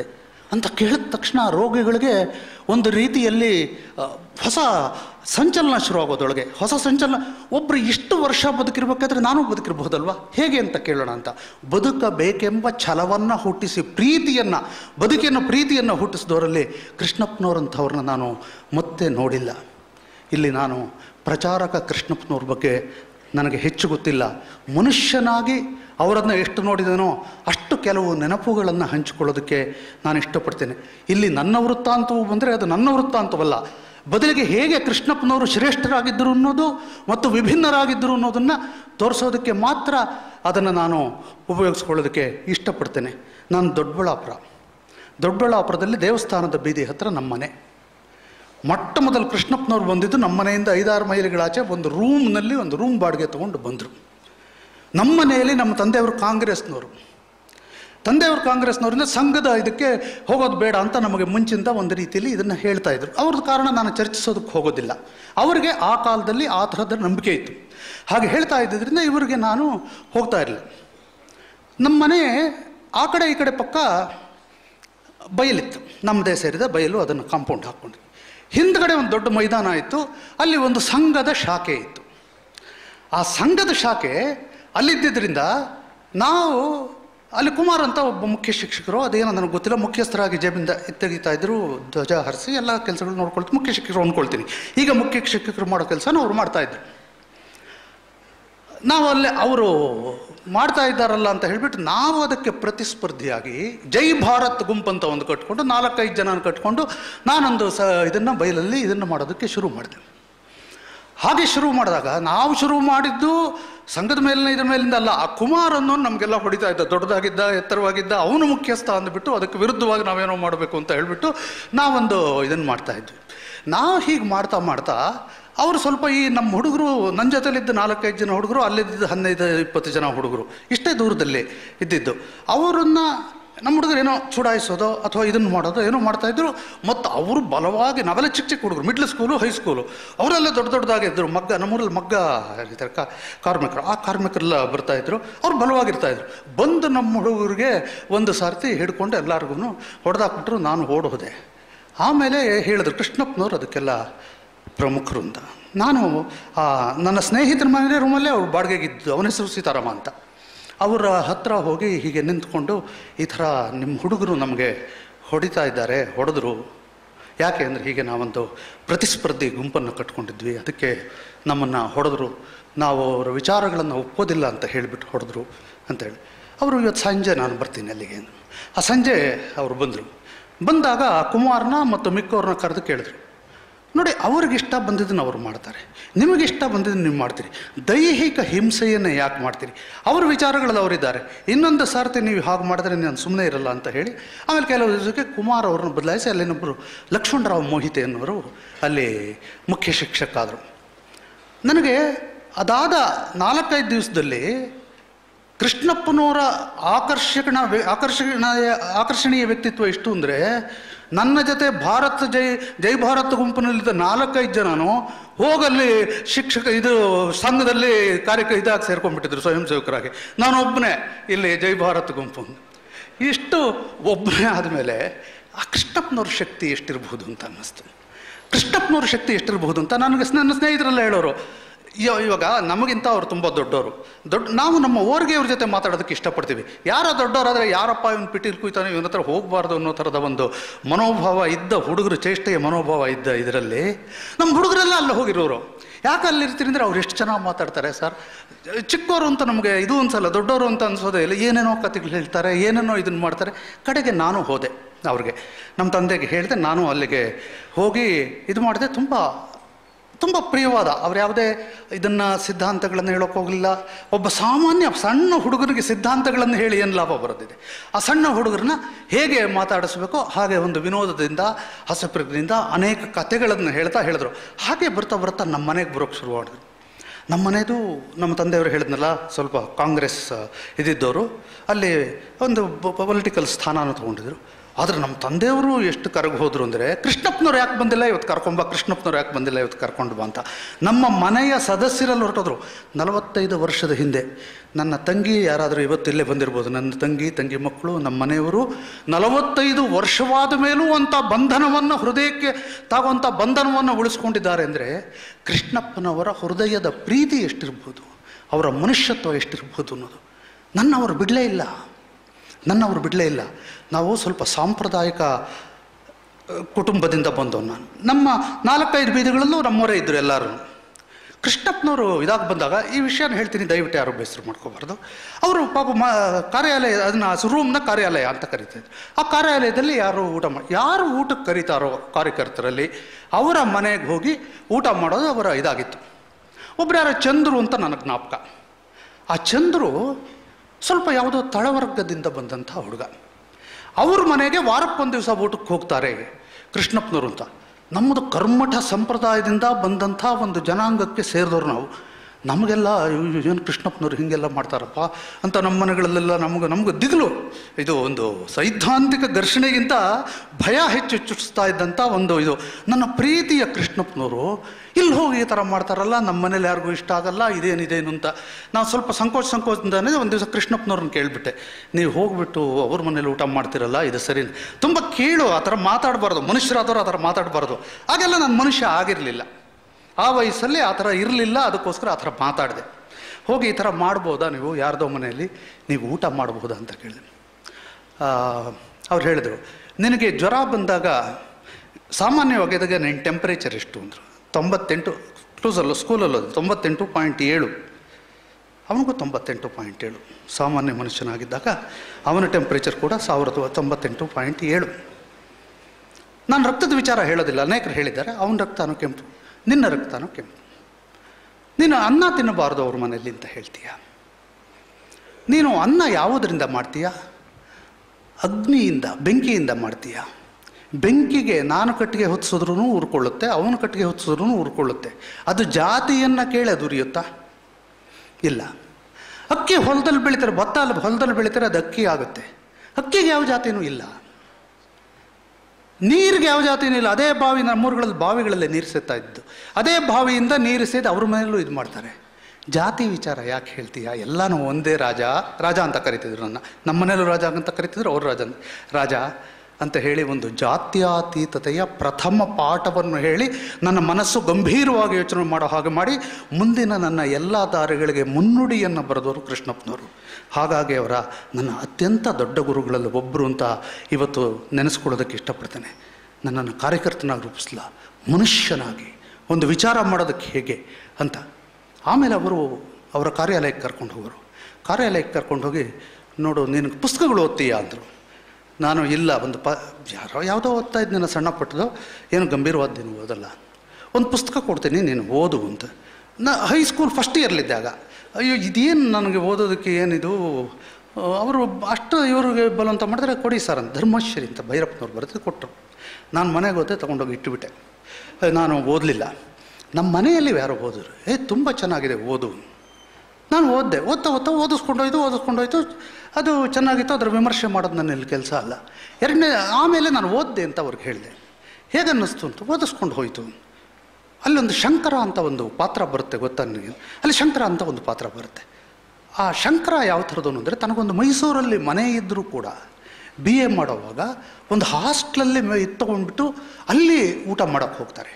ಅಂತ ಕೇಳಿದ ತಕ್ಷಣ ರೋಗಿಗಳಿಗೆ ಒಂದು ರೀತಿಯಲ್ಲಿ ಆ, ಹೊಸ ಸಂಚಲನ ಶುರುವಾಗೋದೊಳಗೆ ಹೊಸ ಸಂಚಲನ ಒಬ್ಬರು ಇಷ್ಟು ವರ್ಷ ಬದುಕಿರ್ಬೇಕಾದ್ರೆ ನಾನು ಬದುಕಿರ್ಬಹುದಲ್ವಾ ಹೇಗೆ ಅಂತ ಕೇಳೋಣ ಅಂತ ಬದುಕಬೇಕೆಂಬ ಛಲವನ್ನು ಹುಟ್ಟಿಸಿ ಪ್ರೀತಿಯನ್ನು ಬದುಕಿನ ಪ್ರೀತಿಯನ್ನು ಹುಟ್ಟಿಸಿದವರಲ್ಲಿ ಕೃಷ್ಣಪ್ಪನವರಂಥವ್ರನ್ನ ನಾನು ಮತ್ತೆ ನೋಡಿಲ್ಲ ಇಲ್ಲಿ ನಾನು ಪ್ರಚಾರಕ ಕೃಷ್ಣಪ್ಪನವ್ರ ಬಗ್ಗೆ ನನಗೆ ಹೆಚ್ಚು ಗೊತ್ತಿಲ್ಲ ಮನುಷ್ಯನಾಗಿ ಅವರನ್ನು ಎಷ್ಟು ನೋಡಿದನೋ ಅಷ್ಟು ಕೆಲವು ನೆನಪುಗಳನ್ನು ಹಂಚಿಕೊಳ್ಳೋದಕ್ಕೆ ನಾನು ಇಷ್ಟಪಡ್ತೇನೆ ಇಲ್ಲಿ ನನ್ನ ವೃತ್ತಾಂತವು ಬಂದರೆ ಅದು ನನ್ನ ವೃತ್ತಾಂತವಲ್ಲ ಬದಲಿಗೆ ಹೇಗೆ ಕೃಷ್ಣಪ್ಪನವರು ಶ್ರೇಷ್ಠರಾಗಿದ್ದರು ಅನ್ನೋದು ಮತ್ತು ವಿಭಿನ್ನರಾಗಿದ್ದರು ಅನ್ನೋದನ್ನು ತೋರಿಸೋದಕ್ಕೆ ಮಾತ್ರ ಅದನ್ನು ನಾನು ಉಪಯೋಗಿಸ್ಕೊಳ್ಳೋದಕ್ಕೆ ಇಷ್ಟಪಡ್ತೇನೆ ನಾನು ದೊಡ್ಡಬಳ್ಳಾಪುರ ದೊಡ್ಡಬಳ್ಳಾಪುರದಲ್ಲಿ ದೇವಸ್ಥಾನದ ಬೀದಿ ಹತ್ರ ನಮ್ಮ ಮನೆ ಮೊಟ್ಟ ಮೊದಲು ಕೃಷ್ಣಪ್ಪನವ್ರು ಬಂದಿದ್ದು ನಮ್ಮ ಮನೆಯಿಂದ ಐದಾರು ಮೈಲಿಗಳಾಚೆ ಒಂದು ರೂಮ್ನಲ್ಲಿ ಒಂದು ರೂಮ್ ಬಾಡಿಗೆ ತೊಗೊಂಡು ಬಂದರು ನಮ್ಮ ಮನೆಯಲ್ಲಿ ನಮ್ಮ ತಂದೆಯವರು ಕಾಂಗ್ರೆಸ್ನವರು ತಂದೆಯವರು ಕಾಂಗ್ರೆಸ್ನವರಿಂದ ಸಂಘದ ಇದಕ್ಕೆ ಹೋಗೋದು ಬೇಡ ಅಂತ ನಮಗೆ ಮುಂಚಿಂದ ಒಂದು ರೀತಿಯಲ್ಲಿ ಇದನ್ನು ಹೇಳ್ತಾ ಇದ್ರು ಅವ್ರದ್ದು ಕಾರಣ ನಾನು ಚರ್ಚಿಸೋದಕ್ಕೆ ಹೋಗೋದಿಲ್ಲ ಅವರಿಗೆ ಆ ಕಾಲದಲ್ಲಿ ಆ ಥರದ ನಂಬಿಕೆ ಇತ್ತು ಹಾಗೆ ಹೇಳ್ತಾ ಇದ್ದಿದ್ದರಿಂದ ಇವರಿಗೆ ನಾನು ಹೋಗ್ತಾ ಇರಲಿಲ್ಲ ನಮ್ಮ ಮನೆ ಆ ಕಡೆ ಈ ಕಡೆ ಪಕ್ಕ ಬಯಲಿತ್ತು ನಮ್ಮದೇ ಸೇರಿದ ಬಯಲು ಅದನ್ನು ಕಾಂಪೌಂಡ್ ಹಾಕ್ಕೊಂಡು ಹಿಂದ್ಗಡೆ ಒಂದು ದೊಡ್ಡ ಮೈದಾನ ಇತ್ತು ಅಲ್ಲಿ ಒಂದು ಸಂಘದ ಶಾಖೆ ಇತ್ತು ಆ ಸಂಘದ ಶಾಖೆ ಅಲ್ಲಿದ್ದರಿಂದ ನಾವು ಅಲ್ಲಿ ಕುಮಾರ್ ಅಂತ ಒಬ್ಬ ಮುಖ್ಯ ಶಿಕ್ಷಕರು ಅದೇನೋ ನನಗೆ ಗೊತ್ತಿಲ್ಲ ಮುಖ್ಯಸ್ಥರಾಗಿ ಜೇಬಿಂದ ತೆಗಿತಾ ಇದ್ರು ಧ್ವಜ ಹರಿಸಿ ಎಲ್ಲ ಕೆಲಸಗಳು ನೋಡ್ಕೊಳ್ತೀನಿ ಮುಖ್ಯ ಶಿಕ್ಷಕರು ಅಂದ್ಕೊಳ್ತೀನಿ ಈಗ ಮುಖ್ಯ ಶಿಕ್ಷಕರು ಮಾಡೋ ಕೆಲಸನ ಅವ್ರು ಮಾಡ್ತಾ ಇದ್ರು ನಾವು ಅಲ್ಲೇ ಅವರು ಮಾಡ್ತಾ ಇದ್ದಾರಲ್ಲ ಅಂತ ಹೇಳಿಬಿಟ್ಟು ನಾವು ಅದಕ್ಕೆ ಪ್ರತಿಸ್ಪರ್ಧಿಯಾಗಿ ಜೈ ಭಾರತ್ ಗುಂಪಂತ ಒಂದು ಕಟ್ಕೊಂಡು ನಾಲ್ಕೈದು ಜನ ಕಟ್ಕೊಂಡು ನಾನೊಂದು ಸ ಇದನ್ನು ಬಯಲಲ್ಲಿ ಇದನ್ನು ಮಾಡೋದಕ್ಕೆ ಶುರು ಮಾಡಿದೆ ಹಾಗೆ ಶುರು ಮಾಡಿದಾಗ ನಾವು ಶುರು ಮಾಡಿದ್ದು ಸಂಘದ ಮೇಲಿನ ಇದ್ರ ಮೇಲಿಂದ ಅಲ್ಲ ಆ ಕುಮಾರ್ ಅನ್ನೋನು ನಮಗೆಲ್ಲ ಹೊಡಿತಾ ಇದ್ದ ದೊಡ್ಡದಾಗಿದ್ದ ಎತ್ತರವಾಗಿದ್ದ ಅವನು ಮುಖ್ಯಸ್ಥ ಅಂದ್ಬಿಟ್ಟು ಅದಕ್ಕೆ ವಿರುದ್ಧವಾಗಿ ನಾವೇನೋ ಮಾಡಬೇಕು ಅಂತ ಹೇಳ್ಬಿಟ್ಟು ನಾವೊಂದು ಇದನ್ನು ಮಾಡ್ತಾ ಇದ್ವಿ ನಾವು ಹೀಗೆ ಮಾಡ್ತಾ ಮಾಡ್ತಾ ಅವರು ಸ್ವಲ್ಪ ಈ ನಮ್ಮ ಹುಡುಗರು ನನ್ನ ಜೊತೆಲಿದ್ದ ನಾಲ್ಕೈದು ಜನ ಹುಡುಗರು ಅಲ್ಲಿದ್ದ ಹದಿನೈದು ಇಪ್ಪತ್ತು ಜನ ಹುಡುಗರು ಇಷ್ಟೇ ದೂರದಲ್ಲಿ ಇದ್ದಿದ್ದು ಅವರನ್ನ ನಮ್ಮ ಹುಡುಗರು ಏನೋ ಚುಡಾಯಿಸೋದೋ ಅಥವಾ ಇದನ್ನು ಮಾಡೋದೋ ಏನೋ ಮಾಡ್ತಾಯಿದ್ರು ಮತ್ತು ಅವರು ಬಲವಾಗಿ ನಾವೆಲ್ಲ ಚಿಕ್ಕ ಚಿಕ್ಕ ಹುಡುಗರು ಮಿಡ್ಲ್ ಸ್ಕೂಲು ಹೈಸ್ಕೂಲು ಅವರೆಲ್ಲ ದೊಡ್ಡ ದೊಡ್ಡದಾಗಿದ್ದರು ಮಗ್ಗ ನಮ್ಮೂರಲ್ಲಿ ಮಗ್ಗ ಇರ್ತಾರೆ ಕಾ ಕಾರ್ಮಿಕರು ಆ ಕಾರ್ಮಿಕರೆಲ್ಲ ಬರ್ತಾಯಿದ್ರು ಅವ್ರು ಬಲವಾಗಿರ್ತಾಯಿದ್ರು ಬಂದು ನಮ್ಮ ಹುಡುಗರಿಗೆ ಒಂದು ಸಾರ್ತಿ ಹಿಡ್ಕೊಂಡು ಎಲ್ಲರಿಗೂ ಹೊಡೆದಾಕ್ಬಿಟ್ರು ನಾನು ಓಡೋದೆ ಆಮೇಲೆ ಹೇಳಿದ್ರು ಕೃಷ್ಣಪ್ಪನವ್ರು ಅದಕ್ಕೆಲ್ಲ ಪ್ರಮುಖರು ಅಂತ ನಾನು ಆ, ನನ್ನ ಸ್ನೇಹಿತರ ಮನೆ ರೂಮಲ್ಲೇ ಅವ್ರು ಬಾಡಿಗೆಗಿದ್ದು ಅವನ ಹೆಸರು ಸೀತಾರಾಮ ಅಂತ ಅವರ ಹತ್ರ ಹೋಗಿ ಹೀಗೆ ನಿಂತ್ಕೊಂಡು ಈ ಥರ ನಿಮ್ಮ ಹುಡುಗರು ನಮಗೆ ಹೊಡಿತಾ ಇದ್ದಾರೆ ಹೊಡೆದ್ರು ಯಾಕೆ ಅಂದರೆ ಹೀಗೆ ನಾವೊಂದು ಪ್ರತಿಸ್ಪರ್ಧಿ ಗುಂಪನ್ನು ಕಟ್ಕೊಂಡಿದ್ವಿ ಅದಕ್ಕೆ ನಮ್ಮನ್ನು ಹೊಡೆದ್ರು ನಾವು ಅವರ ವಿಚಾರಗಳನ್ನು ಒಪ್ಪೋದಿಲ್ಲ ಅಂತ ಹೇಳಿಬಿಟ್ಟು ಹೊಡೆದ್ರು ಅಂತೇಳಿ ಅವರು ಇವತ್ತು ಸಂಜೆ ನಾನು ಬರ್ತೀನಿ ಅಲ್ಲಿಗೆ ಅಂದ್ರು. ಆ ಸಂಜೆ ಅವರು ಬಂದರು ಬಂದಾಗ ಕುಮಾರ್ನ ಮತ್ತು ಮಿಕ್ಕವ್ರನ್ನ ಕರೆದು ಕೇಳಿದ್ರು ನೋಡಿ ಅವ್ರಿಗೆ ಇಷ್ಟ ಬಂದಿದ್ದನ್ನು ಅವ್ರು ಮಾಡ್ತಾರೆ ನಿಮಗೆ ಇಷ್ಟ ಬಂದಿದ್ದನ್ನು ನೀವು ಮಾಡ್ತೀರಿ ದೈಹಿಕ ಹಿಂಸೆಯನ್ನು ಯಾಕೆ ಮಾಡ್ತೀರಿ ಅವ್ರ ವಿಚಾರಗಳಲ್ಲಿ ಅವರಿದ್ದಾರೆ ಇನ್ನೊಂದು ಸಾರ್ತಿ ನೀವು ಹಾಗೆ ಮಾಡಿದ್ರೆ ನಾನು ಸುಮ್ಮನೆ ಇರಲ್ಲ ಅಂತ ಹೇಳಿ ಆಮೇಲೆ ಕೆಲವು ದಿವಸಕ್ಕೆ ಕುಮಾರ್ ಅವ್ರನ್ನ ಬದಲಾಯಿಸಿ ಅಲ್ಲಿನೊಬ್ಬರು ಲಕ್ಷ್ಮಣರಾವ್ ಮೋಹಿತೆ ಅನ್ನೋರು ಅಲ್ಲಿ ಮುಖ್ಯ ಶಿಕ್ಷಕ ಆದರು ನನಗೆ ಅದಾದ ನಾಲ್ಕೈದು ದಿವಸದಲ್ಲಿ ಕೃಷ್ಣಪ್ಪನವರ ಆಕರ್ಷಣ ಆಕರ್ಷಣೀಯ ಆಕರ್ಷಣೀಯ ವ್ಯಕ್ತಿತ್ವ ಎಷ್ಟು ಅಂದರೆ ನನ್ನ ಜೊತೆ ಭಾರತ ಜೈ ಜೈ ಭಾರತ ಗುಂಪಿನಲ್ಲಿದ್ದ ನಾಲ್ಕೈದು ಜನನು ಹೋಗಲ್ಲಿ ಶಿಕ್ಷಕ ಇದು ಸಂಘದಲ್ಲಿ ಕಾರ್ಯಕ ಇದಾಗಿ ಸೇರ್ಕೊಂಡ್ಬಿಟ್ಟಿದ್ರು ಸ್ವಯಂ ಸೇವಕರಾಗಿ ನಾನೊಬ್ಬನೇ ಇಲ್ಲಿ ಜೈ ಭಾರತ್ ಗುಂಪು ಇಷ್ಟು ಒಬ್ಬನೇ ಆದಮೇಲೆ ಆ ಕೃಷ್ಣಪ್ಪನವ್ರ ಶಕ್ತಿ ಎಷ್ಟಿರ್ಬೋದು ಅಂತ ಅನ್ನಿಸ್ತು ಕೃಷ್ಣಪ್ಪನವ್ರ ಶಕ್ತಿ ಎಷ್ಟಿರಬಹುದು ಅಂತ ನನಗೆ ಸ್- ನನ್ನ ಸ್ನೇಹಿತರೆಲ್ಲ ಹೇಳೋರು ಇವ- ಇವಾಗ ನಮಗಿಂತ ಅವ್ರು ತುಂಬ ದೊಡ್ಡವರು ದೊಡ್ಡ ನಾವು ನಮ್ಮ ಓರ್ಗೆ ಅವ್ರ ಜೊತೆ ಮಾತಾಡೋದಕ್ಕೆ ಇಷ್ಟಪಡ್ತೀವಿ ಯಾರೋ ದೊಡ್ಡವರಾದರೆ ಯಾರಪ್ಪ ಇವನು ಪಿಟೀಲ್ ಕುಯ್ತಾನೆ ಇವನ ಹತ್ರ ಹೋಗಬಾರ್ದು ಅನ್ನೋ ಥರದ ಒಂದು ಮನೋಭಾವ ಇದ್ದ ಹುಡುಗರು ಚೇಷ್ಟೆಯ ಮನೋಭಾವ ಇದ್ದ ಇದರಲ್ಲಿ ನಮ್ಮ ಹುಡುಗರೆಲ್ಲ ಅಲ್ಲಿ ಹೋಗಿರೋರು ಯಾಕೆ ಅಲ್ಲಿ ಇರ್ತೀರಿ ಅಂದರೆ ಅವ್ರು ಎಷ್ಟು ಚೆನ್ನಾಗಿ ಮಾತಾಡ್ತಾರೆ ಸರ್ ಚಿಕ್ಕವರು ಅಂತ ನಮಗೆ ಇದು ಅನ್ಸಲ್ಲ ದೊಡ್ಡವರು ಅಂತ ಅನ್ಸೋದೇ ಇಲ್ಲ ಏನೇನೋ ಕತೆಗಳು ಹೇಳ್ತಾರೆ ಏನೇನೋ ಇದನ್ನು ಮಾಡ್ತಾರೆ ಕಡೆಗೆ ನಾನು ಹೋದೆ ಅವ್ರಿಗೆ ನಮ್ಮ ತಂದೆಗೆ ಹೇಳಿದೆ ನಾನು ಅಲ್ಲಿಗೆ ಹೋಗಿ ಇದು ಮಾಡಿದೆ ತುಂಬ ತುಂಬ ಪ್ರಿಯವಾದ ಅವ್ರು ಯಾವುದೇ ಇದನ್ನು ಸಿದ್ಧಾಂತಗಳನ್ನು ಹೇಳೋಕೆ ಹೋಗಲಿಲ್ಲ ಒಬ್ಬ ಸಾಮಾನ್ಯ ಸಣ್ಣ ಹುಡುಗರಿಗೆ ಸಿದ್ಧಾಂತಗಳನ್ನು ಹೇಳಿ ಏನು ಲಾಭ ಬರೋದಿದೆ ಆ ಸಣ್ಣ ಹುಡುಗರನ್ನ ಹೇಗೆ ಮಾತಾಡಿಸ್ಬೇಕೋ ಹಾಗೆ ಒಂದು ವಿನೋದದಿಂದ ಹಸಪ್ರಜ್ಞೆಯಿಂದ ಅನೇಕ ಕಥೆಗಳನ್ನು ಹೇಳ್ತಾ ಹೇಳಿದ್ರು ಹಾಗೆ ಬರ್ತಾ ಬರ್ತಾ ನಮ್ಮ ಮನೆಗೆ ಬರೋಕ್ಕೆ ಶುರು ಮಾಡಿದ್ರು ನಮ್ಮ ಮನೆಯದು ನಮ್ಮ ತಂದೆಯವರು ಹೇಳಿದ್ನಲ್ಲ ಸ್ವಲ್ಪ ಕಾಂಗ್ರೆಸ್ ಇದಿದ್ದವರು ಅಲ್ಲಿ ಒಂದು ಪೊಲಿಟಿಕಲ್ ಸ್ಥಾನನ ತೊಗೊಂಡಿದ್ರು ಆದರೆ ನಮ್ಮ ತಂದೆಯವರು ಎಷ್ಟು ಕರಗಿ ಹೋದರು ಅಂದರೆ ಕೃಷ್ಣಪ್ಪನವ್ರು ಯಾಕೆ ಬಂದಿಲ್ಲ ಇವತ್ತು ಕರ್ಕೊಂಬ ಕೃಷ್ಣಪ್ಪನವ್ರು ಯಾಕೆ ಬಂದಿಲ್ಲ ಇವತ್ತು ಕರ್ಕೊಂಡು ಬಾ ಅಂತ ನಮ್ಮ ಮನೆಯ ಸದಸ್ಯರಲ್ಲಿ ಹೊರಟೋದ್ರು ನಲವತ್ತೈದು ವರ್ಷದ ಹಿಂದೆ ನನ್ನ ತಂಗಿ ಯಾರಾದರೂ ಇವತ್ತು ಇಲ್ಲೇ ಬಂದಿರ್ಬೋದು ನನ್ನ ತಂಗಿ ತಂಗಿ ಮಕ್ಕಳು ನಮ್ಮ ಮನೆಯವರು ನಲವತ್ತೈದು ವರ್ಷವಾದ ಮೇಲೂ ಅಂಥ ಬಂಧನವನ್ನು ಹೃದಯಕ್ಕೆ ತಾಗುವಂಥ ಬಂಧನವನ್ನು ಉಳಿಸ್ಕೊಂಡಿದ್ದಾರೆ ಅಂದರೆ ಕೃಷ್ಣಪ್ಪನವರ ಹೃದಯದ ಪ್ರೀತಿ ಎಷ್ಟಿರ್ಬೋದು ಅವರ ಮನುಷ್ಯತ್ವ ಎಷ್ಟಿರ್ಬೋದು ಅನ್ನೋದು ನನ್ನವರು ಬಿಡಲೇ ಇಲ್ಲ ನನ್ನವರು ಬಿಡಲೇ ಇಲ್ಲ ನಾವು ಸ್ವಲ್ಪ ಸಾಂಪ್ರದಾಯಿಕ ಆ, ಕುಟುಂಬದಿಂದ ಬಂದವು ನಾನು ನಮ್ಮ ನಾಲ್ಕೈದು ಬೀದಿಗಳಲ್ಲೂ ನಮ್ಮವರೇ ಇದ್ದರು ಎಲ್ಲರೂ ಕೃಷ್ಣಪ್ಪನವರು ಇದಾಗ ಬಂದಾಗ ಈ ವಿಷಯನ ಹೇಳ್ತೀನಿ ದಯವಿಟ್ಟು ಯಾರು ಬೇಸರ ಮಾಡ್ಕೋಬಾರ್ದು ಅವರು ಪಾಪ ಮ ಕಾರ್ಯಾಲಯ ಅದನ್ನ ರೂಮ್ನ ಕಾರ್ಯಾಲಯ ಅಂತ ಕರಿತಿದ್ರು ಆ ಕಾರ್ಯಾಲಯದಲ್ಲಿ ಯಾರು ಊಟ ಮಾಡಿ ಯಾರು ಊಟಕ್ಕೆ ಕರೀತಾರೋ ಕಾರ್ಯಕರ್ತರಲ್ಲಿ ಅವರ ಮನೆಗೆ ಹೋಗಿ ಊಟ ಮಾಡೋದು ಅವರ ಇದಾಗಿತ್ತು ಒಬ್ರು ಯಾರೋ ಚಂದ್ರು ಅಂತ ನನಗೆ ಜ್ಞಾಪಕ ಆ ಚಂದ್ರು ಸ್ವಲ್ಪ ಯಾವುದೋ ತಳವರ್ಗದಿಂದ ಬಂದಂಥ ಹುಡುಗ ಅವ್ರ ಮನೆಗೆ ವಾರಕ್ಕೊಂದು ದಿವಸ ಊಟಕ್ಕೆ ಹೋಗ್ತಾರೆ ಕೃಷ್ಣಪ್ಪನವರು ಅಂತ ನಮ್ಮದು ಕರ್ಮಠ ಸಂಪ್ರದಾಯದಿಂದ ಬಂದಂಥ ಒಂದು ಜನಾಂಗಕ್ಕೆ ಸೇರಿದವ್ರು ನಾವು ನಮಗೆಲ್ಲ ಏನು ಕೃಷ್ಣಪ್ಪನವ್ರು ಹೀಗೆಲ್ಲ ಮಾಡ್ತಾರಪ್ಪ ಅಂತ ನಮ್ಮ ಮನೆಗಳಲ್ಲೆಲ್ಲ ನಮಗೆ ನಮಗೆ ದಿಗಲು ಇದು ಒಂದು ಸೈದ್ಧಾಂತಿಕ ಘರ್ಷಣೆಗಿಂತ ಭಯ ಹೆಚ್ಚು ಚುಟ್ಟಿಸ್ತಾ ಇದ್ದಂಥ ಒಂದು ಇದು ನನ್ನ ಪ್ರೀತಿಯ ಕೃಷ್ಣಪ್ಪನವರು ಇಲ್ಲಿ ಹೋಗಿ ಈ ಥರ ಮಾಡ್ತಾರಲ್ಲ ನಮ್ಮ ಮನೇಲಿ ಯಾರಿಗೂ ಇಷ್ಟ ಆಗಲ್ಲ ಇದೇನಿದೇನು ಅಂತ ನಾವು ಸ್ವಲ್ಪ ಸಂಕೋಚ ಸಂಕೋಚದಿಂದಾನೇ ಒಂದು ದಿವಸ ಕೃಷ್ಣಪ್ಪನವ್ರನ್ನ ಕೇಳಿಬಿಟ್ಟೆ ನೀವು ಹೋಗ್ಬಿಟ್ಟು ಅವ್ರ ಮನೇಲಿ ಊಟ ಮಾಡ್ತಿರಲ್ಲ ಇದು ಸರಿ ತುಂಬ ಕೇಳು ಆ ಥರ ಮಾತಾಡಬಾರ್ದು ಮನುಷ್ಯರಾದವ್ರು ಆ ಥರ ಮಾತಾಡಬಾರ್ದು ಆಗೆಲ್ಲ ನಾನು ಮನುಷ್ಯ ಆಗಿರಲಿಲ್ಲ ಆ ವಯಸ್ಸಲ್ಲಿ ಆ ಥರ ಇರಲಿಲ್ಲ ಅದಕ್ಕೋಸ್ಕರ ಆ ಥರ ಮಾತಾಡಿದೆ ಹೋಗಿ ಈ ಥರ ಮಾಡ್ಬೋದಾ ನೀವು ಯಾರ್ದೋ ಮನೆಯಲ್ಲಿ ನೀವು ಊಟ ಮಾಡ್ಬೋದಾ ಅಂತ ಕೇಳಿದೆ ಅವ್ರು ಹೇಳಿದರು ನಿನಗೆ ಜ್ವರ ಬಂದಾಗ ಸಾಮಾನ್ಯವಾಗಿ ಅದಾಗ ನಿನ್ನ ಟೆಂಪ್ರೇಚರ್ ಎಷ್ಟು ಅಂದರು ತೊಂಬತ್ತೆಂಟು ಕ್ಲೂಸಲ್ಲೂ ಸ್ಕೂಲಲ್ಲೂ ಅದು ತೊಂಬತ್ತೆಂಟು ಪಾಯಿಂಟ್ ಏಳು ಅವನಿಗೂ ತೊಂಬತ್ತೆಂಟು ಪಾಯಿಂಟ್ ಏಳು ಸಾಮಾನ್ಯ ಮನುಷ್ಯನಾಗಿದ್ದಾಗ ಅವನ ಟೆಂಪ್ರೇಚರ್ ಕೂಡ ಸಾವಿರದ ತೊಂಬತ್ತೆಂಟು ಪಾಯಿಂಟ್ ಏಳು ನಾನು ರಕ್ತದ ವಿಚಾರ ಹೇಳೋದಿಲ್ಲ ಅನೇಕರು ಹೇಳಿದ್ದಾರೆ ಅವನ ರಕ್ತನೂ ಕೆಂಪು ನಿನ್ನ ರಕ್ತನೂ ಕೆಂಪು ನೀನು ಅನ್ನ ತಿನ್ನಬಾರ್ದು ಅವ್ರ ಮನೆಯಲ್ಲಿ ಅಂತ ಹೇಳ್ತೀಯ ನೀನು ಅನ್ನ ಯಾವುದರಿಂದ ಮಾಡ್ತೀಯ ಅಗ್ನಿಯಿಂದ ಬೆಂಕಿಯಿಂದ ಮಾಡ್ತೀಯ ಬೆಂಕಿಗೆ ನಾನು ಕಟ್ಟಿಗೆ ಹೊತ್ತಿಸಿದ್ರೂ ಉರ್ಕೊಳ್ಳುತ್ತೆ ಅವನು ಕಟ್ಟಿಗೆ ಹೊತ್ತಿಸಿದ್ರೂ ಉರ್ಕೊಳ್ಳುತ್ತೆ ಅದು ಜಾತಿಯನ್ನು ಕೇಳಿ ಅದು ಉರಿಯುತ್ತಾ ಇಲ್ಲ ಅಕ್ಕಿ ಹೊಲದಲ್ಲಿ ಬೆಳಿತಾರೆ ಭತ್ತ ಅಲ್ಲಿ ಹೊಲದಲ್ಲಿ ಬೆಳಿತಾರೆ ಅದು ಅಕ್ಕಿ ಆಗುತ್ತೆ ಅಕ್ಕಿಗೆ ಯಾವ ಜಾತಿನೂ ಇಲ್ಲ ನೀರಿಗೆ ಯಾವ ಜಾತಿನೂ ಇಲ್ಲ ಅದೇ ಬಾವಿ ನಮ್ಮೂರುಗಳಲ್ಲಿ ಬಾವಿಗಳಲ್ಲೇ ನೀರು ಸೇತಾ ಇದ್ದು ಅದೇ ಬಾವಿಯಿಂದ ನೀರು ಸೇದಿ ಅವ್ರ ಮನೆಯಲ್ಲೂ ಇದು ಮಾಡ್ತಾರೆ ಜಾತಿ ವಿಚಾರ ಯಾಕೆ ಹೇಳ್ತೀಯ ಎಲ್ಲನೂ ಒಂದೇ ರಾಜ ರಾಜ ಅಂತ ಕರಿತಿದ್ರು ನನ್ನ ನಮ್ಮ ಮನೇಲೂ ರಾಜ ಅಂತ ಕರಿತಿದ್ರು ಅವ್ರು ರಾಜ ಅಂತ ರಾಜ ಅಂತ ಹೇಳಿ ಒಂದು ಜಾತ್ಯಾತೀತತೆಯ ಪ್ರಥಮ ಪಾಠವನ್ನು ಹೇಳಿ ನನ್ನ ಮನಸ್ಸು ಗಂಭೀರವಾಗಿ ಯೋಚನೆ ಮಾಡೋ ಹಾಗೆ ಮಾಡಿ ಮುಂದಿನ ನನ್ನ ಎಲ್ಲ ದಾರಿಗಳಿಗೆ ಮುನ್ನುಡಿಯನ್ನು ಬರೆದವರು ಕೃಷ್ಣಪ್ಪನವರು ಹಾಗಾಗಿ ಅವರ ನನ್ನ ಅತ್ಯಂತ ದೊಡ್ಡ ಗುರುಗಳಲ್ಲಿ ಒಬ್ಬರು ಅಂತ ಇವತ್ತು ನೆನೆಸ್ಕೊಳ್ಳೋದಕ್ಕೆ ಇಷ್ಟಪಡ್ತೇನೆ ನನ್ನನ್ನು ಕಾರ್ಯಕರ್ತನಾಗಿ ರೂಪಿಸಲ್ಲ ಮನುಷ್ಯನಾಗಿ ಒಂದು ವಿಚಾರ ಮಾಡೋದಕ್ಕೆ ಹೇಗೆ ಅಂತ ಆಮೇಲೆ ಅವರು ಅವರ ಕಾರ್ಯಾಲಯಕ್ಕೆ ಕರ್ಕೊಂಡು ಹೋದರು ಕಾರ್ಯಾಲಯಕ್ಕೆ ಕರ್ಕೊಂಡು ಹೋಗಿ ನೋಡು ನಿನಗೆ ಪುಸ್ತಕಗಳು ಓದ್ತೀಯಾ ಅಂದರು ನಾನು ಇಲ್ಲ ಒಂದು ಪ ಯಾರೋ ಯಾವುದೋ ಓದ್ತಾ ಇದ್ದು ನನ್ನ ಸಣ್ಣ ಪಟ್ಟದು ಏನು ಗಂಭೀರವಾದ್ದೇನು ಓದಲ್ಲ ಒಂದು ಪುಸ್ತಕ ಕೊಡ್ತೀನಿ ನೀನು ಓದು ಅಂತ ನಾ ಹೈಸ್ಕೂಲ್ ಫಸ್ಟ್ ಇಯರ್ಲಿದ್ದಾಗ ಅಯ್ಯೋ ಇದೇನು ನನಗೆ ಓದೋದಕ್ಕೆ ಏನಿದು ಆ, ಅವರು ಅಷ್ಟು ಇವ್ರಿಗೆ ಬಲವಂತ ಮಾಡಿದ್ರೆ ಕೊಡಿ ಸರ್ ಅಂತ ಧರ್ಮಶ್ರೀ ಅಂತ ಭೈರಪ್ಪನವ್ರು ಬರೆದು ಕೊಟ್ಟರು ನಾನು ಮನೆಗೆ ಹೋದೆ ತೊಗೊಂಡೋಗಿ ಇಟ್ಟುಬಿಟ್ಟೆ ಆ, ನಾನು ಓದಲಿಲ್ಲ ನಮ್ಮ ಮನೆಯಲ್ಲಿ ಯಾರೋ ಓದಿದ್ರು ಏ ತುಂಬ ಚೆನ್ನಾಗಿದೆ ಓದು ನಾನು ಓದಿದೆ ಓದ್ತಾ ಓದ್ತಾ ಓದಿಸ್ಕೊಂಡೋಯ್ತು ಓದಿಸ್ಕೊಂಡೋಯ್ತು ಅದು ಚೆನ್ನಾಗಿತ್ತು ಅದರ ವಿಮರ್ಶೆ ಮಾಡೋದು ನನ್ನ ಇಲ್ಲಿ ಕೆಲಸ ಅಲ್ಲ ಎರಡನೇ ಆಮೇಲೆ ನಾನು ಓದಿದೆ ಅಂತ ಅವ್ರಿಗೆ ಹೇಳಿದೆ ಹೇಗನ್ನಿಸ್ತು ಅಂತ ಓದಿಸ್ಕೊಂಡು ಹೋಯಿತು ಅಲ್ಲೊಂದು ಶಂಕರ ಅಂತ ಒಂದು ಪಾತ್ರ ಬರುತ್ತೆ ಗೊತ್ತಾ ನನಗೆ ಅಲ್ಲಿ ಶಂಕರ ಅಂತ ಒಂದು ಪಾತ್ರ ಬರುತ್ತೆ ಆ ಶಂಕರ ಯಾವ ಥರದವನು ಅಂದರೆ ತನಗೊಂದು ಮೈಸೂರಲ್ಲಿ ಮನೆ ಇದ್ದರೂ ಕೂಡ ಬಿ ಎ ಮಾಡೋವಾಗ ಒಂದು ಹಾಸ್ಟ್ಲಲ್ಲಿ ಇದು ತೊಗೊಂಡ್ಬಿಟ್ಟು ಅಲ್ಲಿ ಊಟ ಮಾಡೋಕ್ಕೆ ಹೋಗ್ತಾರೆ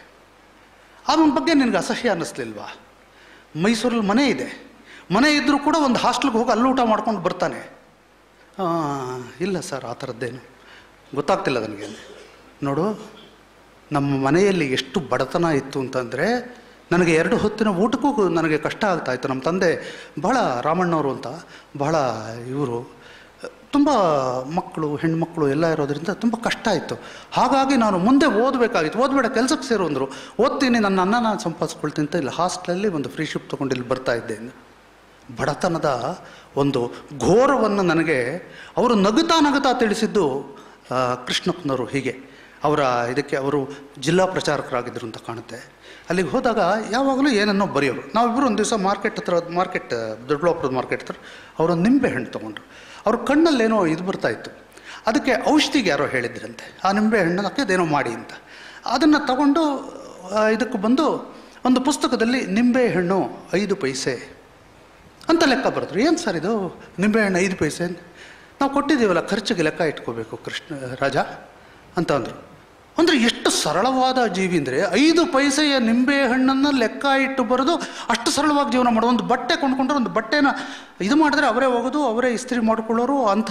ಅವನ ಬಗ್ಗೆ ನಿನಗೆ ಅಸಹ್ಯ ಅನ್ನಿಸ್ಲಿಲ್ವಾ ಮೈಸೂರಲ್ಲಿ ಮನೆ ಇದೆ ಮನೆ ಇದ್ದರೂ ಕೂಡ ಒಂದು ಹಾಸ್ಟೆಲ್ಗೆ ಹೋಗಿ ಅಲ್ಲಿ ಊಟ ಮಾಡ್ಕೊಂಡು ಬರ್ತಾನೆ ಆ, ಇಲ್ಲ ಸರ್ ಆ ಥರದ್ದೇನು ಗೊತ್ತಾಗ್ತಿಲ್ಲ ನನಗೆ ನೋಡು ನಮ್ಮ ಮನೆಯಲ್ಲಿ ಎಷ್ಟು ಬಡತನ ಇತ್ತು ಅಂತಂದರೆ ನನಗೆ ಎರಡು ಹೊತ್ತಿನ ಊಟಕ್ಕೂ ನನಗೆ ಕಷ್ಟ ಆಗ್ತಾ ಇತ್ತು ನಮ್ಮ ತಂದೆ ಬಹಳ ರಾಮಣ್ಣವರು ಅಂತ ಬಹಳ ಇವರು ತುಂಬ ಮಕ್ಕಳು ಹೆಣ್ಮಕ್ಳು ಎಲ್ಲ ಇರೋದ್ರಿಂದ ತುಂಬ ಕಷ್ಟ ಇತ್ತು ಹಾಗಾಗಿ ನಾನು ಮುಂದೆ ಓದಬೇಕಾಗಿತ್ತು ಓದಬೇಡ ಕೆಲಸಕ್ಕೆ ಸೇರು ಅಂದರು ಓದ್ತೀನಿ ನನ್ನ ಅನ್ನ ನಾನು ಸಂಪಾದಿಸ್ಕೊಳ್ತೀನಿ ಅಂತ ಇಲ್ಲಿ ಹಾಸ್ಟ್ಲಲ್ಲಿ ಒಂದು ಫ್ರೀ ಶಿಪ್ ತೊಗೊಂಡು ಇಲ್ಲಿ ಬರ್ತಾ ಇದ್ದೆ ಬಡತನದ ಒಂದು ಘೋರವನ್ನು ನನಗೆ ಅವರು ನಗುತ್ತಾ ನಗುತ್ತಾ ತಿಳಿಸಿದ್ದು ಆ, ಕೃಷ್ಣಪ್ಪನವರು ಹೀಗೆ ಅವರ ಇದಕ್ಕೆ ಅವರು ಜಿಲ್ಲಾ ಪ್ರಚಾರಕರಾಗಿದ್ದರು ಅಂತ ಕಾಣುತ್ತೆ ಅಲ್ಲಿಗೆ ಹೋದಾಗ ಯಾವಾಗಲೂ ಏನನ್ನೋ ಬರೆಯೋರು ನಾವಿಬ್ಬರು ಒಂದು ದಿವಸ ಮಾರ್ಕೆಟ್ ಹತ್ರ ಮಾರ್ಕೆಟ್ ದೊಡ್ಡಬಳ್ಳಾಪುರದ ಮಾರ್ಕೆಟ್ ಹತ್ರ ಅವರೊಂದು ನಿಂಬೆ ಹಣ್ಣು ತೊಗೊಂಡ್ರು ಅವ್ರ ಕಣ್ಣಲ್ಲೇನೋ ಇದು ಬರ್ತಾ ಇತ್ತು ಅದಕ್ಕೆ ಔಷಧಿಗೆ ಯಾರೋ ಹೇಳಿದ್ರಂತೆ ಆ ನಿಂಬೆ ಹಣ್ಣಕ್ಕೆ ಅದೇನೋ ಮಾಡಿ ಅಂತ ಅದನ್ನು ತಗೊಂಡು ಆ, ಇದಕ್ಕೆ ಬಂದು ಒಂದು ಪುಸ್ತಕದಲ್ಲಿ ನಿಂಬೆ ಹಣ್ಣು ಐದು ಪೈಸೆ ಅಂತ ಲೆಕ್ಕ ಬರೆದ್ರು ಏನು ಸರ್ ಇದು ನಿಂಬೆಹಣ್ಣು ಐದು ಪೈಸೆ ನಾವು ಕೊಟ್ಟಿದ್ದೀವಲ್ಲ ಖರ್ಚಿಗೆ ಲೆಕ್ಕ ಇಟ್ಕೋಬೇಕು ಕೃಷ್ಣ ರಾಜ ಅಂತ ಅಂದರು ಅಂದರೆ ಎಷ್ಟು ಸರಳವಾದ ಜೀವಿ ಅಂದರೆ ಐದು ಪೈಸೆಯ ನಿಂಬೆ ಹಣ್ಣನ್ನು ಲೆಕ್ಕ ಇಟ್ಟು ಬರೆದು ಅಷ್ಟು ಸರಳವಾಗಿ ಜೀವನ ಮಾಡೋದು ಒಂದು ಬಟ್ಟೆ ಕೊಂಡ್ಕೊಂಡ್ರೆ ಒಂದು ಬಟ್ಟೆನ ಇದು ಮಾಡಿದ್ರೆ ಅವರೇ ಹೋಗೋದು ಅವರೇ ಇಸ್ತ್ರಿ ಮಾಡ್ಕೊಳ್ಳೋರು ಅಂಥ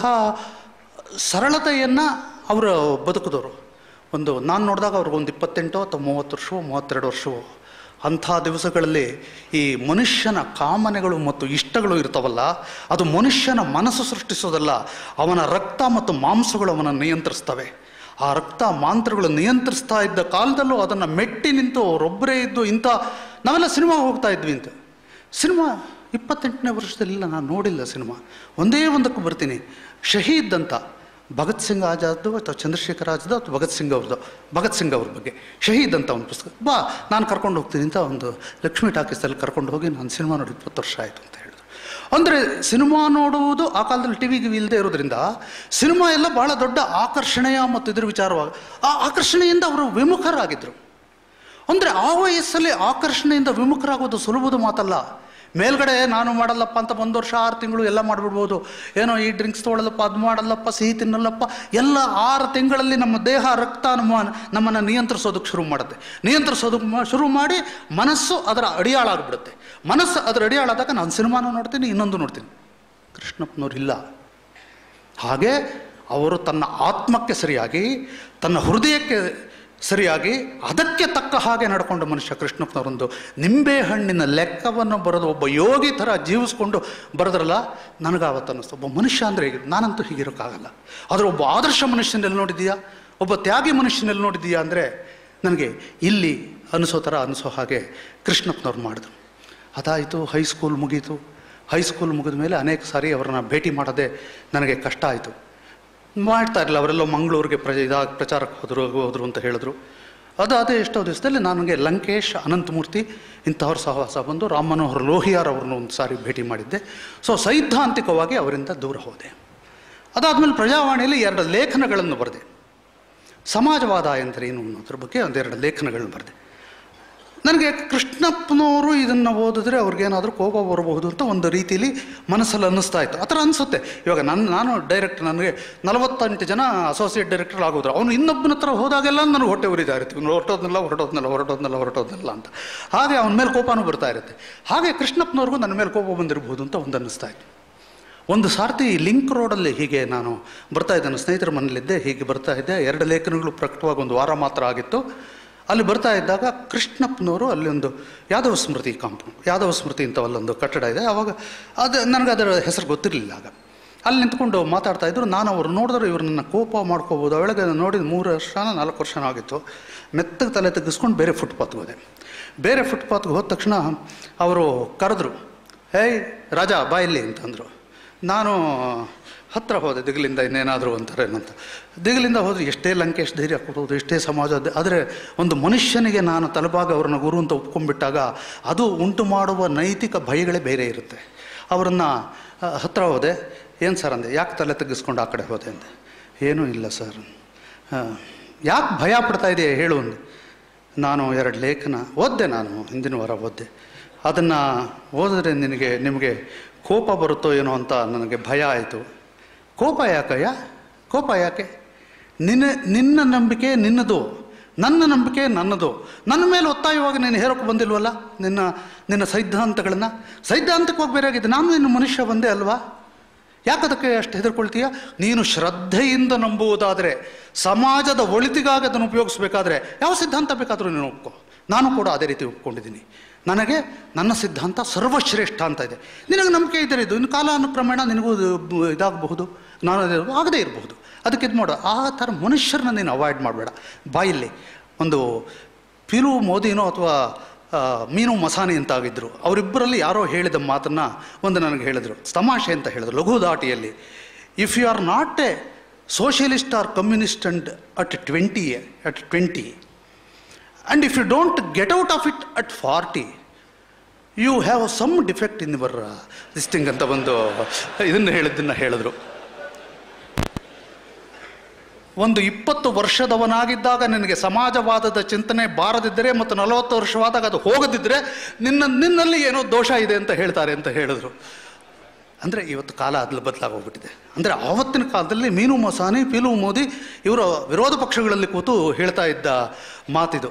ಸರಳತೆಯನ್ನು ಅವರು ಬದುಕಿದವರು ಒಂದು ನಾನು ನೋಡಿದಾಗ ಅವ್ರಿಗೊಂದು ಇಪ್ಪತ್ತೆಂಟು ಅಥವಾ ಮೂವತ್ತು ವರ್ಷವೋ ಮೂವತ್ತೆರಡು ವರ್ಷವೋ ಅಂಥ ದಿವಸಗಳಲ್ಲಿ ಈ ಮನುಷ್ಯನ ಕಾಮನೆಗಳು ಮತ್ತು ಇಷ್ಟಗಳು ಇರ್ತಾವಲ್ಲ ಅದು ಮನುಷ್ಯನ ಮನಸ್ಸು ಸೃಷ್ಟಿಸೋದಲ್ಲ ಅವನ ರಕ್ತ ಮತ್ತು ಮಾಂಸಗಳು ಅವನ ನಿಯಂತ್ರಿಸ್ತವೆ ಆ ರಕ್ತ ಮಾಂತ್ರಗಳು ನಿಯಂತ್ರಿಸ್ತಾ ಇದ್ದ ಕಾಲದಲ್ಲೂ ಅದನ್ನು ಮೆಟ್ಟಿ ನಿಂತು ಅವರೊಬ್ಬರೇ ಇದ್ದು ಇಂಥ ನಾವೆಲ್ಲ ಸಿನಿಮಾ ಹೋಗ್ತಾ ಇದ್ವಿ ಅಂತ ಸಿನಿಮಾ ಇಪ್ಪತ್ತೆಂಟನೇ ವರ್ಷದಲ್ಲಿಲ್ಲ ನಾನು ನೋಡಿಲ್ಲ ಸಿನಿಮಾ ಒಂದೇ ಒಂದಕ್ಕೆ ಬರ್ತೀನಿ ಶಹೀದ್ ಅಂತ ಭಗತ್ ಸಿಂಗ್ ಆಜಾದ್ದು ಅಥವಾ ಚಂದ್ರಶೇಖರ್ ಆಜಾದ್ ಅಥವಾ ಭಗತ್ ಸಿಂಗ್ ಅವ್ರದ್ದು ಭಗತ್ ಸಿಂಗ್ ಅವ್ರ ಬಗ್ಗೆ ಶಹೀದ್ ಅಂತ ಒಂದು ಪುಸ್ತಕ ಬಾ ನಾನು ಕರ್ಕೊಂಡು ಹೋಗ್ತೀನಿ ಅಂತ ಒಂದು ಲಕ್ಷ್ಮೀ ಟಾಕೀಸಲ್ಲಿ ಕರ್ಕೊಂಡು ಹೋಗಿ ನಾನು ಸಿನಿಮಾ ನೋಡಿ ಇಪ್ಪತ್ತು ವರ್ಷ ಆಯಿತು ಅಂತ ಹೇಳಿದ್ರು ಅಂದರೆ ಸಿನಿಮಾ ನೋಡುವುದು ಆ ಕಾಲದಲ್ಲಿ ಟಿ ವಿಗೆ ಇಲ್ಲದೆ ಇರೋದ್ರಿಂದ ಸಿನಿಮಾ ಎಲ್ಲ ಭಾಳ ದೊಡ್ಡ ಆಕರ್ಷಣೆಯ ಮತ್ತು ಇದ್ರ ವಿಚಾರವಾಗಿ ಆ ಆಕರ್ಷಣೆಯಿಂದ ಅವರು ವಿಮುಖರಾಗಿದ್ದರು ಅಂದರೆ ಆ ವಯಸ್ಸಲ್ಲಿ ಆಕರ್ಷಣೆಯಿಂದ ವಿಮುಖರಾಗೋದು ಸುಲಭದ ಮಾತಲ್ಲ ಮೇಲ್ಗಡೆ ನಾನು ಮಾಡಲ್ಲಪ್ಪ ಅಂತ ಒಂದು ವರ್ಷ ಆರು ತಿಂಗಳು ಎಲ್ಲ ಮಾಡಿಬಿಡ್ಬೋದು ಏನೋ ಈ ಡ್ರಿಂಕ್ಸ್ ತೊಗೊಳ್ಳಲ್ಲಪ್ಪ ಅದು ಮಾಡಲ್ಲಪ್ಪ ಸಿಹಿ ತಿನ್ನಲ್ಲಪ್ಪ ಎಲ್ಲ ಆರು ತಿಂಗಳಲ್ಲಿ ನಮ್ಮ ದೇಹ ರಕ್ತ ನಮ್ಮ ನಮ್ಮನ್ನು ನಿಯಂತ್ರಿಸೋದಕ್ಕೆ ಶುರು ಮಾಡುತ್ತೆ ನಿಯಂತ್ರಿಸೋದಕ್ಕೆ ಮ- ಶುರು ಮಾಡಿ ಮನಸ್ಸು ಅದರ ಅಡಿಯಾಳಾಗ್ಬಿಡುತ್ತೆ ಮನಸ್ಸು ಅದರ ಅಡಿಯಾಳಾದಾಗ ನಾನು ಸಿನಿಮಾನೂ ನೋಡ್ತೀನಿ ಇನ್ನೊಂದು ನೋಡ್ತೀನಿ ಕೃಷ್ಣಪ್ಪನವ್ರು ಇಲ್ಲ ಹಾಗೆ ಅವರು ತನ್ನ ಆತ್ಮಕ್ಕೆ ಸರಿಯಾಗಿ ತನ್ನ ಹೃದಯಕ್ಕೆ ಸರಿಯಾಗಿ ಅದಕ್ಕೆ ತಕ್ಕ ಹಾಗೆ ನಡ್ಕೊಂಡ ಮನುಷ್ಯ ಕೃಷ್ಣಪ್ಪನವರೊಂದು ನಿಂಬೆ ಹಣ್ಣಿನ ಲೆಕ್ಕವನ್ನು ಬರೆದು ಒಬ್ಬ ಯೋಗಿ ಥರ ಜೀವಿಸ್ಕೊಂಡು ಬರೆದ್ರಲ್ಲ ನನಗೆ ಆವತ್ತು ಅನ್ನಿಸ್ತು ಒಬ್ಬ ಮನುಷ್ಯ ಅಂದರೆ ಹೀಗೆ ನಾನಂತೂ ಹೀಗಿರೋಕ್ಕಾಗಲ್ಲ ಆದರೆ ಒಬ್ಬ ಆದರ್ಶ ಮನುಷ್ಯನಲ್ಲಿ ನೋಡಿದೀಯಾ ಒಬ್ಬ ತ್ಯಾಗಿ ಮನುಷ್ಯನಲ್ಲಿ ನೋಡಿದೀಯಾ ಅಂದರೆ ನನಗೆ ಇಲ್ಲಿ ಅನಿಸೋ ಥರ ಅನಿಸೋ ಹಾಗೆ ಕೃಷ್ಣಪ್ಪನವ್ರು ಮಾಡಿದ್ರು ಅದಾಯಿತು ಹೈಸ್ಕೂಲ್ ಮುಗೀತು ಹೈಸ್ಕೂಲ್ ಮುಗಿದ ಮೇಲೆ ಅನೇಕ ಸಾರಿ ಅವರನ್ನ ಭೇಟಿ ಮಾಡೋದೇ ನನಗೆ ಕಷ್ಟ ಆಯಿತು ಮಾಡ್ತಾ ಇರಲಿಲ್ಲ ಅವರೆಲ್ಲ ಮಂಗಳೂರಿಗೆ ಪ್ರ ಇದಾಗ ಪ್ರಚಾರಕ್ಕೆ ಹೋದರು ಹೋದರು ಅಂತ ಹೇಳಿದ್ರು ಅದಾದ ಎಷ್ಟೋ ದಿವಸದಲ್ಲಿ ನನಗೆ ಲಂಕೇಶ್ ಅನಂತಮೂರ್ತಿ ಇಂಥವ್ರ ಸಹವಾಸ ಬಂದು ರಾಮ್ ಮನೋಹರ್ ಲೋಹಿಯಾರ್ ಅವ್ರನ್ನ ಒಂದು ಸಾರಿ ಭೇಟಿ ಮಾಡಿದ್ದೆ ಸೊ ಸೈದ್ಧಾಂತಿಕವಾಗಿ ಅವರಿಂದ ದೂರ ಹೋದೆ ಅದಾದಮೇಲೆ ಪ್ರಜಾವಾಣಿಯಲ್ಲಿ ಎರಡು ಲೇಖನಗಳನ್ನು ಬರೆದೆ ಸಮಾಜವಾದ ಎಂದರೇನು ಅನ್ನೋದ್ರ ಬಗ್ಗೆ ಒಂದೆರಡು ಲೇಖನಗಳನ್ನು ಬರೆದೆ ನನಗೆ ಕೃಷ್ಣಪ್ಪನವರು ಇದನ್ನು ಓದಿದ್ರೆ ಅವ್ರಿಗೇನಾದರೂ ಕೋಪ ಬರಬಹುದು ಅಂತ ಒಂದು ರೀತಿಯಲ್ಲಿ ಮನಸ್ಸಲ್ಲಿ ಅನ್ನಿಸ್ತಾ ಇತ್ತು ಆ ಥರ ಅನಿಸುತ್ತೆ ಇವಾಗ ನನ್ನ ನಾನು ಡೈರೆಕ್ಟರ್ ನನಗೆ ನಲವತ್ತೆಂಟು ಜನ ಅಸೋಸಿಯೇಟ್ ಡೈರೆಕ್ಟರ್ ಆಗೋದ್ರು ಅವನು ಇನ್ನೊಬ್ಬನ ಹತ್ರ ಹೋದಾಗೆಲ್ಲ ನನಗೆ ಹೊಟ್ಟೆ ಉರಿತಾ ಇರ್ತೀವಿ ಇವ್ನು ಹೊರಟೋದ್ನಲ್ಲ ಹೊರಟೋದ್ನಲ್ಲ ಹೊರಟೋದ್ನಲ್ಲ ಹೊರಟೋದ್ನಲ್ಲ ಅಂತ ಹಾಗೆ ಅವನ ಮೇಲೆ ಕೋಪನೂ ಬರ್ತಾ ಇರುತ್ತೆ ಹಾಗೆ ಕೃಷ್ಣಪ್ಪನವ್ರಿಗೂ ನನ್ನ ಮೇಲೆ ಕೋಪ ಬಂದಿರಬಹುದು ಅಂತ ಒಂದು ಅನ್ನಿಸ್ತಾ ಇತ್ತು ಒಂದು ಸಾರ್ತಿ ಲಿಂಕ್ ರೋಡಲ್ಲಿ ಹೀಗೆ ನಾನು ಬರ್ತಾ ಇದ್ದೆ ನನ್ನ ಸ್ನೇಹಿತರ ಮನೇಲಿದ್ದೆ ಹೀಗೆ ಬರ್ತಾ ಇದ್ದೆ ಎರಡು ಲೇಖನಗಳು ಪ್ರಕಟವಾಗಿ ಒಂದು ವಾರ ಮಾತ್ರ ಆಗಿತ್ತು ಅಲ್ಲಿ ಬರ್ತಾ ಇದ್ದಾಗ ಕೃಷ್ಣಪ್ಪನವರು ಅಲ್ಲಿ ಒಂದು ಯಾದವ ಸ್ಮೃತಿ ಕಾಂಪೌಂಡ್ ಯಾದವ ಸ್ಮೃತಿ ಅಂತ ಅಲ್ಲೊಂದು ಕಟ್ಟಡ ಇದೆ ಆವಾಗ ಅದು ನನಗೆ ಅದರ ಹೆಸರು ಗೊತ್ತಿರಲಿಲ್ಲ ಆಗ ಅಲ್ಲಿ ನಿಂತ್ಕೊಂಡು ಮಾತಾಡ್ತಾ ಇದ್ರು ನಾನು ಅವ್ರು ನೋಡಿದ್ರೆ ಇವ್ರು ನನ್ನ ಕೋಪ ಮಾಡ್ಕೋಬೋದು ಅವಳಿಗೆ ನೋಡಿದ ಮೂರು ವರ್ಷನ ನಾಲ್ಕು ವರ್ಷನ ಆಗಿತ್ತು ಮೆತ್ತಗೆ ತಲೆ ತೆಗೆಸ್ಕೊಂಡು ಬೇರೆ ಫುಟ್ಪಾತ್ಗೆ ಹೋದೆ ಬೇರೆ ಫುಟ್ಪಾತ್ಗೆ ಹೋದ ತಕ್ಷಣ ಅವರು ಕರೆದ್ರು ಹೇಯ್ ರಾಜ ಬಾ ಇಲ್ಲಿ ಅಂತಂದರು ನಾನು ಹತ್ತಿರ ಹೋದೆ ದಿಗಲಿಂದ ಇನ್ನೇನಾದರೂ ಅಂತಾರೇನಂತ ದಿಗಲಿಂದ ಹೋದರೆ ಎಷ್ಟೇ ಲಂಕೇಶ್ ಧೈರ್ಯ ಕೊಡೋದು ಎಷ್ಟೇ ಸಮಾಜ ಆದರೆ ಒಂದು ಮನುಷ್ಯನಿಗೆ ನಾನು ತಲೆಬಾಗ ಅವ್ರನ್ನ ಗುರು ಅಂತ ಒಪ್ಕೊಂಡ್ಬಿಟ್ಟಾಗ ಅದು ಉಂಟು ಮಾಡುವ ನೈತಿಕ ಭಯಗಳೇ ಬೇರೆ ಇರುತ್ತೆ ಅವರನ್ನು ಹತ್ತಿರ ಹೋದೆ ಏನು ಸರ್ ಅಂದೆ ಯಾಕೆ ತಲೆ ತೆಗೆಸ್ಕೊಂಡು ಆ ಕಡೆ ಹೋದೆ ಅಂದೆ ಏನೂ ಇಲ್ಲ ಸರ್ ಯಾಕೆ ಭಯ ಪಡ್ತಾ ಇದೆಯಾ ಹೇಳು ಅಂದೆ ನಾನು ಎರಡು ಲೇಖನ ಓದಿದೆ ನಾನು ಹಿಂದಿನ ವಾರ ಓದಿದೆ ಅದನ್ನು ಓದಿದ್ರೆ ನಿನಗೆ ನಿಮಗೆ ಕೋಪ ಬರುತ್ತೋ ಏನೋ ಅಂತ ನನಗೆ ಭಯ ಆಯಿತು ಕೋಪ ಯಾಕಯ್ಯ ಕೋಪ ಯಾಕೆ ನಿನ್ನ ನಿನ್ನ ನಂಬಿಕೆ ನಿನ್ನದು ನನ್ನ ನಂಬಿಕೆ ನನ್ನದು ನನ್ನ ಮೇಲೆ ಒತ್ತಾಯವಾಗಿ ನೀನು ಹೇರೋಕ್ಕೆ ಬಂದಿಲ್ವಲ್ಲ ನಿನ್ನ ನಿನ್ನ ಸೈದ್ಧಾಂತಗಳನ್ನು ಸೈದ್ಧಾಂತಿಕವಾಗಿ ಬೇರೆ ಆಗಿದೆ ನಾನು ನಿನ್ನ ಮನುಷ್ಯ ಒಂದೇ ಅಲ್ವಾ ಯಾಕದಕ್ಕೆ ಅಷ್ಟು ಹೆದರ್ಕೊಳ್ತೀಯ ನೀನು ಶ್ರದ್ಧೆಯಿಂದ ನಂಬುವುದಾದರೆ ಸಮಾಜದ ಒಳಿತಿಗಾಗಿ ಅದನ್ನು ಉಪಯೋಗಿಸ್ಬೇಕಾದ್ರೆ ಯಾವ ಸಿದ್ಧಾಂತ ಬೇಕಾದರೂ ನೀನು ಒಪ್ಕೊ ನಾನು ಕೂಡ ಅದೇ ರೀತಿ ಒಪ್ಕೊಂಡಿದ್ದೀನಿ ನನಗೆ ನನ್ನ ಸಿದ್ಧಾಂತ ಸರ್ವಶ್ರೇಷ್ಠ ಅಂತ ಇದೆ ನಿನಗೆ ನಂಬಿಕೆ ಇದ್ದರೆ ಇದು ಇನ್ನು ಕಾಲಾನುಕ್ರಮೇಣ ನಿನಗೂ ಇದು ಬ- ಇದಾಗಬಹುದು ನಾನು ಅದು ಆಗದೇ ಇರಬಹುದು ಅದಕ್ಕೆ ಇದು ಮಾಡು ಆ ಥರ ಮನುಷ್ಯರನ್ನ ನೀನು ಅವಾಯ್ಡ್ ಮಾಡಬೇಡ ಬಾಯಲ್ಲಿ ಒಂದು ಪಿಲು ಮೋದಿನೋ ಅಥವಾ ಆ, ಮೀನು ಮಸಾನಿ ಅಂತ ಆಗಿದ್ದರು ಅವರಿಬ್ಬರಲ್ಲಿ ಯಾರೋ ಹೇಳಿದ ಮಾತನ್ನು ಒಂದು ನನಗೆ ಹೇಳಿದರು ತಮಾಷೆ ಅಂತ ಹೇಳಿದ್ರು ಲಘು ದಾಟಿಯಲ್ಲಿ if you are not a socialist or communist and at twenty at twenty and if you don't get out of it at forty you have some defect in your thinking ಅಂತ ಒಂದು ಇದನ್ನು ಹೇಳಿದ್ದನ್ನು ಹೇಳಿದ್ರು ಒಂದು ಇಪ್ಪತ್ತು ವರ್ಷದವನಾಗಿದ್ದಾಗ ನಿನಗೆ ಸಮಾಜವಾದದ ಚಿಂತನೆ ಬಾರದಿದ್ದರೆ ಮತ್ತು ನಲವತ್ತು ವರ್ಷವಾದಾಗ ಅದು ಹೋಗದಿದ್ದರೆ ನಿನ್ನ ನಿನ್ನಲ್ಲಿ ಏನೋ ದೋಷ ಇದೆ ಅಂತ ಹೇಳ್ತಾರೆ ಅಂತ ಹೇಳಿದ್ರು ಅಂದರೆ ಇವತ್ತು ಕಾಲ ಅದಲು ಬದಲಾಗೋಗ್ಬಿಟ್ಟಿದೆ ಅಂದರೆ ಆವತ್ತಿನ ಕಾಲದಲ್ಲಿ ಮೀನು ಮಸಾನಿ ಪೀಲು ಮೋದಿ ಇವರು ವಿರೋಧ ಪಕ್ಷಗಳಲ್ಲಿ ಕೂತು ಹೇಳ್ತಾ ಇದ್ದ ಮಾತಿದು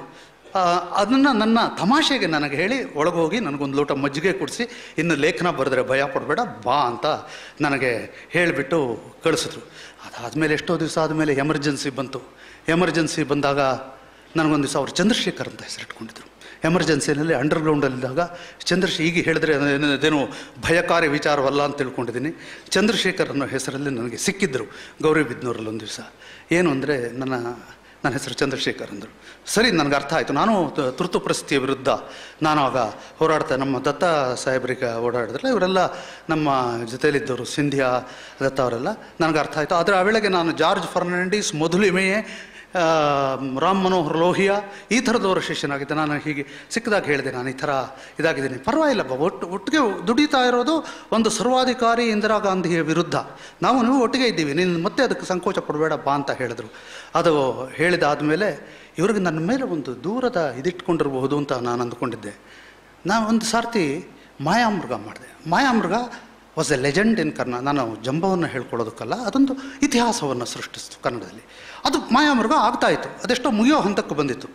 ಅದನ್ನು ನನ್ನ ತಮಾಷೆಗೆ ನನಗೆ ಹೇಳಿ ಒಳಗೋಗಿ ನನಗೊಂದು ಲೋಟ ಮಜ್ಜಿಗೆ ಕುಡಿಸಿ ಇನ್ನು ಲೇಖನ ಬರೆದ್ರೆ ಭಯ ಪಡಬೇಡ ಬಾ ಅಂತ ನನಗೆ ಹೇಳಿಬಿಟ್ಟು ಕಳಿಸಿದ್ರು ಅದಾದಮೇಲೆ ಎಷ್ಟೋ ದಿವಸ ಆದಮೇಲೆ ಎಮರ್ಜೆನ್ಸಿ ಬಂತು ಎಮರ್ಜೆನ್ಸಿ ಬಂದಾಗ ನನಗೊಂದು ದಿವಸ ಅವ್ರು ಚಂದ್ರಶೇಖರ್ ಅಂತ ಹೆಸರಿಟ್ಕೊಂಡಿದ್ರು ಎಮರ್ಜೆನ್ಸಿನಲ್ಲಿ ಅಂಡರ್ಗ್ರೌಂಡಲ್ಲಿದ್ದಾಗ ಚಂದ್ರಶ್ ಈಗ ಹೇಳಿದ್ರೆ ಅದೇನು- ಅದೇನು ಭಯಕಾರಿ ವಿಚಾರವಲ್ಲ ಅಂತ ತಿಳ್ಕೊಂಡಿದ್ದೀನಿ ಚಂದ್ರಶೇಖರ್ ಅನ್ನೋ ಹೆಸರಲ್ಲಿ ನನಗೆ ಸಿಕ್ಕಿದ್ದರು ಗೌರಿಬಿದ್ನೂರಲ್ಲಿ ಒಂದು ದಿವಸ ಏನು ಅಂದರೆ ನನ್ನ ನನ್ನ ಹೆಸರು ಚಂದ್ರಶೇಖರ್ ಅಂದರು ಸರಿ ನನಗೆ ಅರ್ಥ ಆಯಿತು ನಾನು ತ- ತುರ್ತು ಪರಿಸ್ಥಿತಿಯ ವಿರುದ್ಧ ನಾನು ಆಗ ಹೋರಾಡ್ತಾ ನಮ್ಮ ದತ್ತ ಸಾಹೇಬರಿಗೆ ಓಡಾಡಿದ್ರೆ ಇವರೆಲ್ಲ ನಮ್ಮ ಜೊತೆಯಲ್ಲಿದ್ದವರು ಸಿಂಧಿಯಾ ದತ್ತ ಅವರೆಲ್ಲ ನನಗೆ ಅರ್ಥ ಆಯಿತು ಆದರೆ ಆ ವೇಳೆಗೆ ನಾನು ಜಾರ್ಜ್ ಫರ್ನಾಂಡಿಸ್ ಮೊದಲಿಮೆಯೇ ಆ, ರಾಮ್ ಮನೋಹರ್ ಲೋಹಿಯಾ ಈ ಥರದವರ ಶಿಷ್ಯನಾಗಿದ್ದೆ ನಾನು ಹೀಗೆ ಸಿಕ್ಕದಾಗ ಹೇಳಿದೆ ನಾನು ಈ ಥರ ಇದಾಗಿದ್ದೀನಿ ಪರವಾಗಿಲ್ಲಪ್ಪ ಒಟ್ಟು ಒಟ್ಟಿಗೆ ದುಡಿತಾ ಇರೋದು ಒಂದು ಸರ್ವಾಧಿಕಾರಿ ಇಂದಿರಾ ಗಾಂಧಿಯ ವಿರುದ್ಧ ನಾವು ನೀವು ಒಟ್ಟಿಗೆ ಇದ್ದೀವಿ ನೀನು ಮತ್ತೆ ಅದಕ್ಕೆ ಸಂಕೋಚ ಪಡಬೇಡಪ್ಪ ಅಂತ ಹೇಳಿದ್ರು ಅದು ಹೇಳಿದಾದಮೇಲೆ ಇವ್ರಿಗೆ ನನ್ನ ಮೇಲೆ ಒಂದು ದೂರದ ಇದಿಟ್ಕೊಂಡಿರಬಹುದು ಅಂತ ನಾನು ಅಂದ್ಕೊಂಡಿದ್ದೆ ನಾನು ಒಂದು ಸಾರ್ತಿ ಮಾಯಾಮೃಗ ಮಾಡಿದೆ Mayamruga was a legend in ಕರ್ನಾ ನಾನು ಜಂಬವನ್ನು ಹೇಳ್ಕೊಳ್ಳೋದಕ್ಕಲ್ಲ ಅದೊಂದು ಇತಿಹಾಸವನ್ನು ಸೃಷ್ಟಿಸ್ತು ಕನ್ನಡದಲ್ಲಿ ಅದು ಮಾಯಾಮೃಗ ಆಗ್ತಾ ಇತ್ತು ಅದೆಷ್ಟೋ ಮುಗಿಯೋ ಹಂತಕ್ಕೆ ಬಂದಿತ್ತು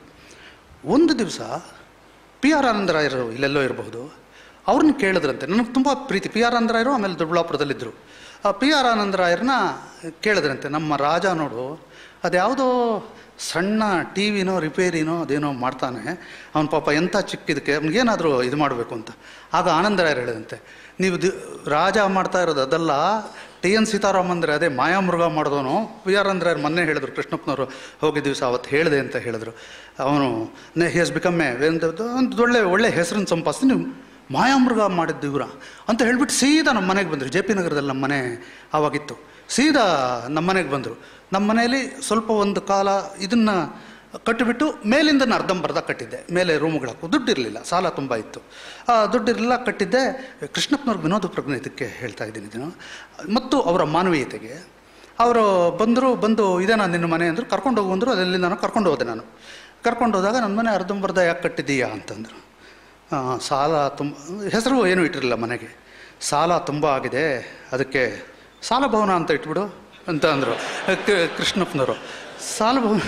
ಒಂದು ದಿವಸ ಪಿ ಆರ್ ಆನಂದರಾಯರು ಇಲ್ಲೆಲ್ಲೋ ಇರಬಹುದು ಅವ್ರನ್ನ ಕೇಳಿದ್ರಂತೆ ನನಗೆ ತುಂಬ ಪ್ರೀತಿ ಪಿ ಆರ್ ಆನಂದರಾಯರು ಆಮೇಲೆ ದೊಡ್ಡಬಳ್ಳಾಪುರದಲ್ಲಿದ್ದರು ಆ ಪಿ ಆರ್ ಆನಂದರಾಯರನ್ನ ಕೇಳಿದ್ರಂತೆ ನಮ್ಮ ರಾಜ ನೋಡು ಅದ್ಯಾವುದೋ ಸಣ್ಣ ಟಿ ವಿನೋ ರಿಪೇರಿನೋ ಅದೇನೋ ಮಾಡ್ತಾನೆ ಅವನ ಪಾಪ ಎಂಥ ಚಿಕ್ಕಿದಕ್ಕೆ ಅವ್ನಿಗೇನಾದರೂ ಇದು ಮಾಡಬೇಕು ಅಂತ ಆಗ ಆನಂದರಾಯರು ಹೇಳಿದಂತೆ ನೀವು ದಿ ರಾಜ ಮಾಡ್ತಾ ಇರೋದು ಅದಲ್ಲ ಟಿ ಎನ್ ಸೀತಾರಾಮ್ ಅಂದರೆ ಅದೇ ಮಾಯಾಮೃಗ ಮಾಡಿದವನು ಪಿ ಆರ್ ಅಂದ್ರಾಯರು ಮೊನ್ನೆ ಹೇಳಿದ್ರು ಕೃಷ್ಣಪ್ಪನವರು ಹೋಗಿದ್ದ ದಿವಸ ಅವತ್ತು ಹೇಳಿದೆ ಅಂತ ಹೇಳಿದ್ರು ಅವನು ಹಿ ಹಸ್ ಬಿಕಮ್ ಎ ಒಂದು ಒಳ್ಳೆ ಒಳ್ಳೆ ಹೆಸರನ್ನು ಸಂಪಾದಿಸಿ ನೀವು ಮಾಯಾಮೃಗ ಮಾಡಿದ್ದು ಇವ್ರ ಅಂತ ಹೇಳ್ಬಿಟ್ಟು ಸೀದಾ ನಮ್ಮ ಮನೆಗೆ ಬಂದರು ಜೆ ಪಿ ನಗರದಲ್ಲಿ ನಮ್ಮ ಮನೆ ಆವಾಗಿತ್ತು ಸೀದಾ ನಮ್ಮ ಮನೆಗೆ ಬಂದರು ನಮ್ಮ ಮನೆಯಲ್ಲಿ ಸ್ವಲ್ಪ ಒಂದು ಕಾಲ ಇದನ್ನು ಕಟ್ಟಿಬಿಟ್ಟು ಮೇಲಿಂದ ನಾನು ಅರ್ಧಂಬರ್ಧ ಕಟ್ಟಿದ್ದೆ ಮೇಲೆ ರೂಮ್ಗಳು ಹಾಕು ದುಡ್ಡಿರಲಿಲ್ಲ ಸಾಲ ತುಂಬ ಇತ್ತು ಆ ದುಡ್ಡಿರಲಿಲ್ಲ ಕಟ್ಟಿದ್ದೆ ಕೃಷ್ಣಪ್ಪನವ್ರ ವಿನೋದ ಪ್ರಜ್ಞೆ ಇದಕ್ಕೆ ಹೇಳ್ತಾ ಇದ್ದೀನಿ ಇದನ್ನು ಮತ್ತು ಅವರ ಮಾನವೀಯತೆಗೆ ಅವರು ಬಂದರು ಬಂದು ಇದೇನಾ ನಿನ್ನ ಮನೆ ಅಂದರು ಕರ್ಕೊಂಡು ಹೋಗು ಅಂದರು ಅದರಲ್ಲಿ ನಾನು ಕರ್ಕೊಂಡು ಹೋದೆ ನಾನು ಕರ್ಕೊಂಡು ಹೋದಾಗ ನನ್ನ ಮನೆ ಅರ್ಧಂಬರ್ಧ ಯಾಕೆ ಕಟ್ಟಿದ್ದೀಯಾ ಅಂತಂದರು ಆ, ಸಾಲ ತುಂಬ ಹೆಸರು ಏನೂ ಇಟ್ಟಿರಲಿಲ್ಲ ಮನೆಗೆ ಸಾಲ ತುಂಬ ಆಗಿದೆ ಅದಕ್ಕೆ ಸಾಲ ಭವನ ಅಂತ ಇಟ್ಬಿಡು ಅಂತ ಅಂದರು ಕೃಷ್ಣಪ್ಪನವರು ಸಾಲ ಭವನ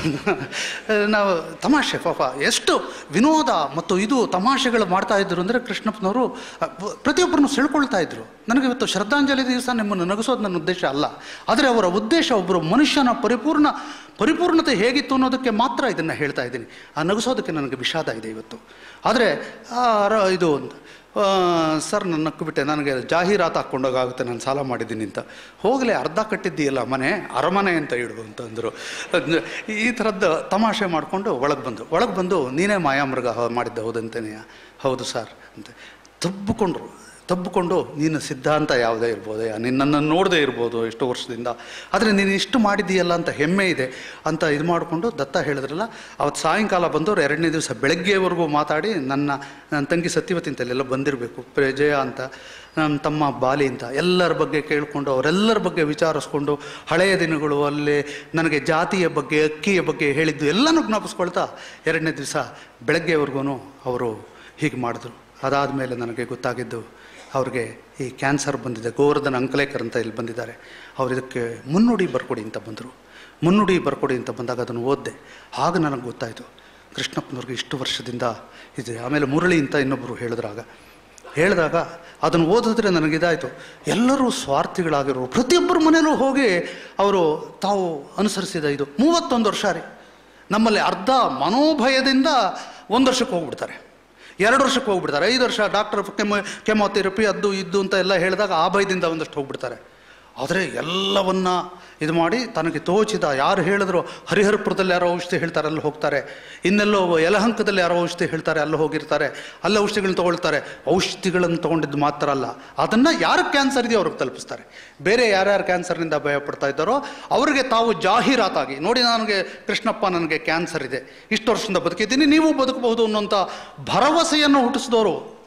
ನಾವು ತಮಾಷೆ ಪಾಪ ಎಷ್ಟು ವಿನೋದ ಮತ್ತು ಇದು ತಮಾಷೆಗಳು ಮಾಡ್ತಾ ಇದ್ರು ಅಂದರೆ ಕೃಷ್ಣಪ್ಪನವರು ಅ, ಬ- ಪ್ರತಿಯೊಬ್ಬರನ್ನು ಸೆಳ್ಕೊಳ್ತಾ ಇದ್ರು ನನಗೆ ಇವತ್ತು ಶ್ರದ್ಧಾಂಜಲಿ ದಿವಸ ನಿಮ್ಮನ್ನು ನಗಿಸೋದು ನನ್ನ ಉದ್ದೇಶ ಅಲ್ಲ ಆದರೆ ಅವರ ಉದ್ದೇಶ ಒಬ್ಬರು ಮನುಷ್ಯನ ಪರಿಪೂರ್ಣ ಪರಿಪೂರ್ಣತೆ ಹೇಗಿತ್ತು ಅನ್ನೋದಕ್ಕೆ ಮಾತ್ರ ಇದನ್ನು ಹೇಳ್ತಾ ಇದ್ದೀನಿ ಆ ನಗಿಸೋದಕ್ಕೆ ನನಗೆ ವಿಷಾದ ಇದೆ ಇವತ್ತು ಆದರೆ ಆ ರ- ಇದು ಆ, ಸರ್ ನನ್ನ ನಕ್ಕು ನನಗೆ ಜಾಹೀರಾತು ಹಾಕ್ಕೊಂಡೋಗಾಗುತ್ತೆ ನಾನು ಸಾಲ ಮಾಡಿದ್ದೀನಿ ಅಂತ ಹೋಗಲೇ ಅರ್ಧ ಕಟ್ಟಿದ್ದೀಯಲ್ಲ ಮನೆ ಅರಮನೆ ಅಂತ ಇಡು ಅಂತ ಅಂದರು ಅದ್ನ ಈ ಥರದ್ದು ತಮಾಷೆ ಮಾಡಿಕೊಂಡು ಒಳಗೆ ಬಂದರು ಒಳಗೆ ಬಂದು ನೀನೇ ಮಾಯಾಮೃಗ ಹ- ಮಾಡಿದ್ದೆ ಹೌದಂತೇನೆ ಹೌದು ಸರ್ ಅಂತ ತಬ್ಬಿಕೊಂಡ್ರು ತಬ್ಬಿಕೊಂಡು ನೀನು ಸಿದ್ಧಾಂತ ಯಾವುದೇ ಇರ್ಬೋದು ನಿನ್ನನ್ನು ನೋಡದೇ ಇರ್ಬೋದು ಎಷ್ಟೋ ವರ್ಷದಿಂದ ಆದರೆ ನೀನು ಇಷ್ಟು ಮಾಡಿದ್ದೀಯಲ್ಲ ಅಂತ ಹೆಮ್ಮೆ ಇದೆ ಅಂತ ಇದು ಮಾಡಿಕೊಂಡು ದತ್ತ ಹೇಳಿದ್ರಲ್ಲ ಅವತ್ತು ಸಾಯಂಕಾಲ ಬಂದವರು ಎರಡನೇ ದಿವಸ ಬೆಳಗ್ಗೆವರೆಗೂ ಮಾತಾಡಿ ನನ್ನ ನನ್ನ ತಂಗಿ ಸತ್ಯವತಿ ಅಂತ ಅಲ್ಲೆಲ್ಲ ಬಂದಿರಬೇಕು ಜಯ ಅಂತ ನನ್ನ ತಮ್ಮ ಬಾಲಿ ಅಂತ ಎಲ್ಲರ ಬಗ್ಗೆ ಕೇಳಿಕೊಂಡು ಅವರೆಲ್ಲರ ಬಗ್ಗೆ ವಿಚಾರಿಸ್ಕೊಂಡು ಹಳೆಯ ದಿನಗಳು ಅಲ್ಲಿ ನನಗೆ ಜಾತಿಯ ಬಗ್ಗೆ ಅಕ್ಕಿಯ ಬಗ್ಗೆ ಹೇಳಿದ್ದು ಎಲ್ಲನೂ ಜ್ಞಾಪಿಸ್ಕೊಳ್ತಾ ಎರಡನೇ ದಿವಸ ಬೆಳಗ್ಗೆವರೆಗೂ ಅವರು ಹೀಗೆ ಮಾಡಿದ್ರು ಅದಾದಮೇಲೆ ನನಗೆ ಗೊತ್ತಾಗಿದ್ದು ಅವ್ರಿಗೆ ಈ ಕ್ಯಾನ್ಸರ್ ಬಂದಿದೆ ಗೋವರ್ಧನ್ ಅಂಕಲೇಕರ್ ಅಂತ ಇಲ್ಲಿ ಬಂದಿದ್ದಾರೆ ಅವ್ರು ಇದಕ್ಕೆ ಮುನ್ನುಡಿ ಬರ್ಕೊಡಿ ಅಂತ ಬಂದರು ಮುನ್ನುಡಿ ಬರ್ಕೊಡಿ ಅಂತ ಬಂದಾಗ ಅದನ್ನು ಓದಿದೆ ಆಗ ನನಗೆ ಗೊತ್ತಾಯಿತು ಕೃಷ್ಣಪ್ಪನವ್ರಿಗೆ ಇಷ್ಟು ವರ್ಷದಿಂದ ಇದೆ ಆಮೇಲೆ ಮುರಳಿ ಅಂತ ಇನ್ನೊಬ್ಬರು ಹೇಳಿದ್ರಾಗ ಹೇಳಿದಾಗ ಅದನ್ನು ಓದಿದ್ರೆ ನನಗಿದಾಯಿತು ಎಲ್ಲರೂ ಸ್ವಾರ್ಥಿಗಳಾಗಿರೋ ಪ್ರತಿಯೊಬ್ಬರ ಮನೇಲೂ ಹೋಗಿ ಅವರು ತಾವು ಅನುಸರಿಸಿದ ಇದು ಮೂವತ್ತೊಂದು ವರ್ಷ ರೀ ನಮ್ಮಲ್ಲಿ ಅರ್ಧ ಮನೋಭಯದಿಂದ ಒಂದು ವರ್ಷಕ್ಕೆ ಹೋಗ್ಬಿಡ್ತಾರೆ ಎರಡು ವರ್ಷಕ್ಕೆ ಹೋಗ್ಬಿಡ್ತಾರೆ ಐದು ವರ್ಷ ಡಾಕ್ಟರ್ ಕೆಮೊ ಕೆಮೊಥೆರಪಿ ಅದು ಇದ್ದು ಅಂತ ಎಲ್ಲ ಹೇಳಿದಾಗ ಆ ಭಯದಿಂದ ಒಂದಷ್ಟು ಹೋಗ್ಬಿಡ್ತಾರೆ ಆದರೆ ಎಲ್ಲವನ್ನ ಇದು ಮಾಡಿ ತನಗೆ ತೋಚಿದ ಯಾರು ಹೇಳಿದ್ರು ಹರಿಹರಪುರದಲ್ಲಿ ಯಾರೋ ಔಷಧಿ ಹೇಳ್ತಾರೆ ಅಲ್ಲಿ ಹೋಗ್ತಾರೆ ಇನ್ನೆಲ್ಲೋ ಯಲಹಂಕದಲ್ಲಿ ಯಾರೋ ಔಷಧಿ ಹೇಳ್ತಾರೆ ಅಲ್ಲಿ ಹೋಗಿರ್ತಾರೆ ಅಲ್ಲಿ ಔಷಧಿಗಳನ್ನ ತೊಗೊಳ್ತಾರೆ ಔಷಧಿಗಳನ್ನು ತೊಗೊಂಡಿದ್ದು ಮಾತ್ರ ಅಲ್ಲ ಅದನ್ನು ಯಾರು ಕ್ಯಾನ್ಸರ್ ಇದೆಯೋ ಅವ್ರಿಗೆ ತಲುಪಿಸ್ತಾರೆ ಬೇರೆ ಯಾರ್ಯಾರು ಕ್ಯಾನ್ಸರ್ನಿಂದ ಭಯ ಪಡ್ತಾ ಇದ್ದಾರೋ ಅವರಿಗೆ ತಾವು ಜಾಹೀರಾತಾಗಿ ನೋಡಿ ನನಗೆ ಕೃಷ್ಣಪ್ಪ ನನಗೆ ಕ್ಯಾನ್ಸರ್ ಇದೆ ಇಷ್ಟು ವರ್ಷದಿಂದ ಬದುಕಿದ್ದೀನಿ ನೀವು ಬದುಕಬಹುದು ಅನ್ನೋಂಥ ಭರವಸೆಯನ್ನು ಹುಟ್ಟಿಸಿದವರು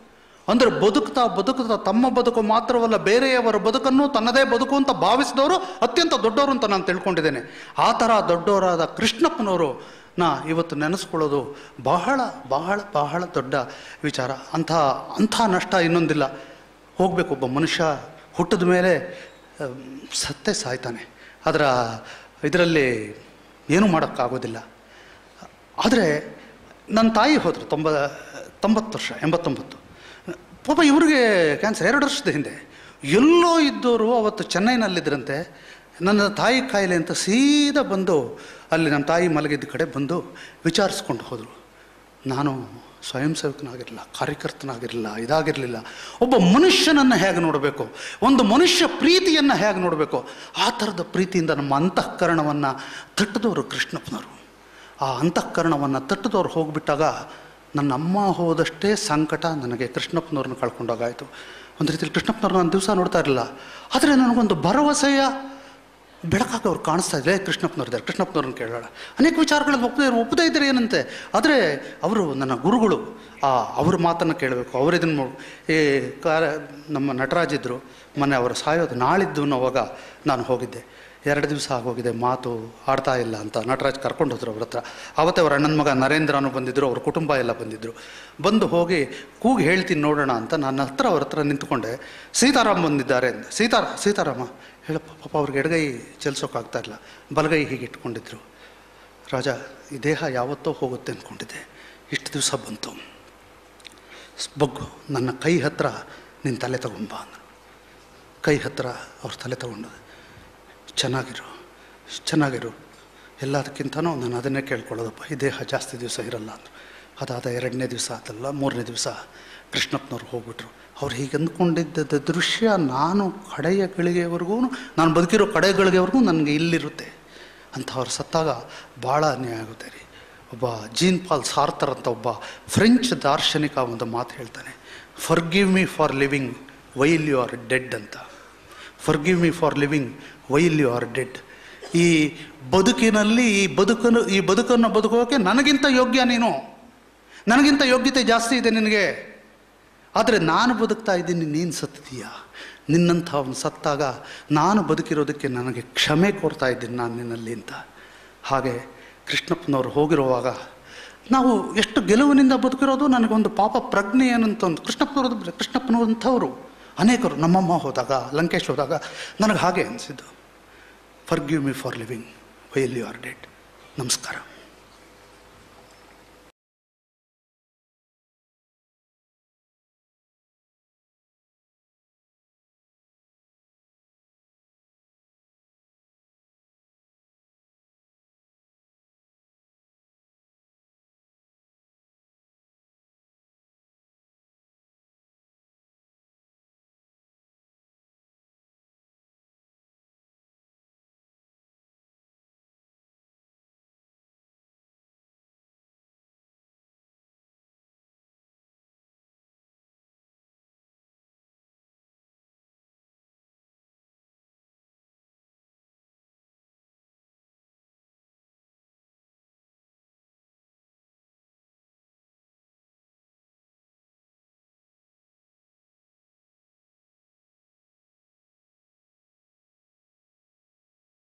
ಅಂದರೆ ಬದುಕ್ತಾ ಬದುಕ್ತಾ ತಮ್ಮ ಬದುಕು ಮಾತ್ರವಲ್ಲ ಬೇರೆಯವರ ಬದುಕನ್ನು ತನ್ನದೇ ಬದುಕು ಅಂತ ಭಾವಿಸಿದವರು ಅತ್ಯಂತ ದೊಡ್ಡವರು ಅಂತ ನಾನು ತಿಳ್ಕೊಂಡಿದ್ದೇನೆ ಆ ಥರ ದೊಡ್ಡವರಾದ ಕೃಷ್ಣಪ್ಪನವರು ನಾ ಇವತ್ತು ನೆನೆಸ್ಕೊಳ್ಳೋದು ಬಹಳ ಬಹಳ ಬಹಳ ದೊಡ್ಡ ವಿಚಾರ ಅಂಥ ಅಂಥ ನಷ್ಟ ಇನ್ನೊಂದಿಲ್ಲ ಹೋಗಬೇಕು ಒಬ್ಬ ಮನುಷ್ಯ ಹುಟ್ಟಿದ ಮೇಲೆ ಆ, ಸತ್ತೇ ಸಾಯ್ತಾನೆ ಅದರ ಇದರಲ್ಲಿ ಏನೂ ಮಾಡೋಕ್ಕಾಗೋದಿಲ್ಲ ಆದರೆ ನನ್ನ ತಾಯಿ ಹೋದರು ತೊಂಬ ತೊಂಬತ್ತು ವರ್ಷ ಎಂಬತ್ತೊಂಬತ್ತು ಪಾಪ ಇವ್ರಿಗೆ ಕ್ಯಾನ್ಸರ್ ಎರಡು ವರ್ಷದ ಹಿಂದೆ ಎಲ್ಲೋ ಇದ್ದವರು ಅವತ್ತು ಚೆನ್ನೈನಲ್ಲಿದ್ದರಂತೆ ನನ್ನ ತಾಯಿ ಕಾಯಿಲೆ ಅಂತ ಸೀದಾ ಬಂದು ಅಲ್ಲಿ ನಮ್ಮ ತಾಯಿ ಮಲಗಿದ್ದ ಕಡೆ ಬಂದು ವಿಚಾರಿಸ್ಕೊಂಡು ಹೋದರು ನಾನು ಸ್ವಯಂ ಸೇವಕನಾಗಿರಲಿಲ್ಲ ಕಾರ್ಯಕರ್ತನಾಗಿರಲಿಲ್ಲ ಇದಾಗಿರಲಿಲ್ಲ ಒಬ್ಬ ಮನುಷ್ಯನನ್ನು ಹೇಗೆ ನೋಡಬೇಕು ಒಂದು ಮನುಷ್ಯ ಪ್ರೀತಿಯನ್ನು ಹೇಗೆ ನೋಡಬೇಕು ಆ ಥರದ ಪ್ರೀತಿಯಿಂದ ನಮ್ಮ ಅಂತಃಕರಣವನ್ನು ತಟ್ಟಿದವರು ಕೃಷ್ಣಪ್ಪನವರು ಆ ಅಂತಃಕರಣವನ್ನು ತಟ್ಟಿದವ್ರು ಹೋಗಿಬಿಟ್ಟಾಗ ನನ್ನ ಅಮ್ಮ ಹೋದಷ್ಟೇ ಸಂಕಟ ನನಗೆ ಕೃಷ್ಣಪ್ಪನವ್ರನ್ನ ಕಳ್ಕೊಂಡಾಗಾಯಿತು ಒಂದು ರೀತಿಯಲ್ಲಿ ಕೃಷ್ಣಪ್ಪನವ್ರನ್ನ ನಾನು ದಿವಸ ನೋಡ್ತಾ ಇರಲಿಲ್ಲ ಆದರೆ ನನಗೊಂದು ಭರವಸೆಯ ಬೆಳಕಾಗಿ ಅವ್ರು ಕಾಣಿಸ್ತಾ ಇದ್ದಾರೆ ಕೃಷ್ಣಪ್ಪನವ್ರಿದ್ದಾರೆ ಕೃಷ್ಣಪ್ಪನವ್ರನ್ನ ಕೇಳೋಣ ಅನೇಕ ವಿಚಾರಗಳಲ್ಲಿ ಒಪ್ಪದೇ ಒಪ್ಪದೇ ಇದ್ದಾರೆ ಏನಂತೆ ಆದರೆ ಅವರು ನನ್ನ ಗುರುಗಳು ಆ ಅವ್ರ ಮಾತನ್ನು ಕೇಳಬೇಕು ಅವ್ರು ಇದನ್ನು ಮಾಡು ಈ ಕಾರ ನಮ್ಮ ನಟರಾಜ್ ಇದ್ದರು ಮೊನ್ನೆ ಅವರು ಸಾಯೋದು ನಾಳಿದ್ದು ಅನ್ನೋವಾಗ ನಾನು ಹೋಗಿದ್ದೆ ಎರಡು ದಿವಸ ಆಗೋಗಿದೆ ಮಾತು ಆಡ್ತಾ ಇಲ್ಲ ಅಂತ ನಟರಾಜ್ ಕರ್ಕೊಂಡು ಹೋದ್ರು ಅವ್ರ ಹತ್ರ ಆವತ್ತೇ ಅವ್ರ ಅಣ್ಣನ ಮಗ ನರೇಂದ್ರನು ಬಂದಿದ್ದರು ಅವ್ರ ಕುಟುಂಬ ಎಲ್ಲ ಬಂದಿದ್ದರು ಬಂದು ಹೋಗಿ ಕೂಗಿ ಹೇಳ್ತೀನಿ ನೋಡೋಣ ಅಂತ ನನ್ನ ಹತ್ರ ಅವ್ರ ಹತ್ರ ನಿಂತ್ಕೊಂಡೆ ಸೀತಾರಾಮ್ ಬಂದಿದ್ದಾರೆ ಅಂದೆ ಸೀತಾರ ಸೀತಾರಾಮ ಹೇಳಪ್ಪ ಪಾಪ ಅವ್ರಿಗೆ ಎಡಗೈ ಚಲಿಸೋಕ್ಕಾಗ್ತಾ ಇಲ್ಲ ಬಲಗೈ ಹೀಗೆ ಇಟ್ಕೊಂಡಿದ್ರು ರಾಜ ಈ ದೇಹ ಯಾವತ್ತೋ ಹೋಗುತ್ತೆ ಅಂದ್ಕೊಂಡಿದ್ದೆ ಇಷ್ಟು ದಿವಸ ಬಂತು ಬಗ್ಗು ನನ್ನ ಕೈ ಹತ್ರ ನಿನ್ನ ತಲೆ ತಗೊಂಬ ಅಂದರು ಕೈ ಹತ್ರ ಅವ್ರ ತಲೆ ತಗೊಂಡು ಚೆನ್ನಾಗಿರು ಚೆನ್ನಾಗಿರು ಎಲ್ಲದಕ್ಕಿಂತನೂ ನಾನು ಅದನ್ನೇ ಕೇಳ್ಕೊಳ್ಳೋದಪ್ಪ ಈ ದೇಹ ಜಾಸ್ತಿ ದಿವಸ ಇರಲ್ಲ ಅಂದರು ಅದಾದ ಎರಡನೇ ದಿವಸ ಆತಲ್ಲ ಮೂರನೇ ದಿವಸ ಕೃಷ್ಣಪ್ಪನವ್ರು ಹೋಗ್ಬಿಟ್ರು ಅವ್ರು ಹೀಗೆ ಅಂದ್ಕೊಂಡಿದ್ದ ದೃಶ್ಯ ನಾನು ಕಡೆಯ ಗಳಿಗೆವರೆಗೂ ನಾನು ಬದುಕಿರೋ ಕಡೆ ಗಳಿಗೆವರೆಗೂ ನನಗೆ ಇಲ್ಲಿರುತ್ತೆ ಅಂತ ಅವ್ರು ಸತ್ತಾಗ ಭಾಳ ಅನ್ಯಾಯ ಆಗುತ್ತೆ ರೀ ಒಬ್ಬ ಜೀನ್ ಪಾಲ್ ಸಾರ್ತರ್ ಅಂತ ಒಬ್ಬ ಫ್ರೆಂಚ್ ದಾರ್ಶನಿಕ ಒಂದು ಮಾತು ಹೇಳ್ತಾನೆ forgive me for living while you are dead ಅಂತ forgive me for living while you are dead ಈ ಬದುಕಿನಲ್ಲಿ ಈ ಬದುಕನ್ನು ಈ ಬದುಕನ್ನು ಬದುಕೋಕೆ ನನಗಿಂತ ಯೋಗ್ಯ ನೀನು ನನಗಿಂತ ಯೋಗ್ಯತೆ ಜಾಸ್ತಿ ಇದೆ ನಿನಗೆ ಆದರೆ ನಾನು ಬದುಕ್ತಾ ಇದ್ದೀನಿ ನೀನು ಸತ್ತಿದೀಯ ನಿನ್ನಂಥ ಅವನು ಸತ್ತಾಗ ನಾನು ಬದುಕಿರೋದಕ್ಕೆ ನನಗೆ ಕ್ಷಮೆ ಕೋರ್ತಾ ಇದ್ದೀನಿ ನಾನು ನಿನ್ನಲ್ಲಿ ಅಂತ ಹಾಗೆ ಕೃಷ್ಣಪ್ಪನವ್ರು ಹೋಗಿರುವಾಗ ನಾವು ಎಷ್ಟು ಗೆಲುವಿನಿಂದ ಬದುಕಿರೋದು ನನಗೊಂದು ಪಾಪ ಪ್ರಜ್ಞೆ ಏನಂತ ಒಂದು ಕೃಷ್ಣಪ್ಪನವ್ರದ್ದು ಕೃಷ್ಣಪ್ಪನವ್ರಂಥವ್ರು ಅನೇಕರು ನಮ್ಮಮ್ಮ ಹೋದಾಗ ಲಂಕೇಶ್ ಹೋದಾಗ ನನಗೆ ಹಾಗೆ ಅನಿಸಿದ್ದು forgive me for living while you are dead ನಮಸ್ಕಾರ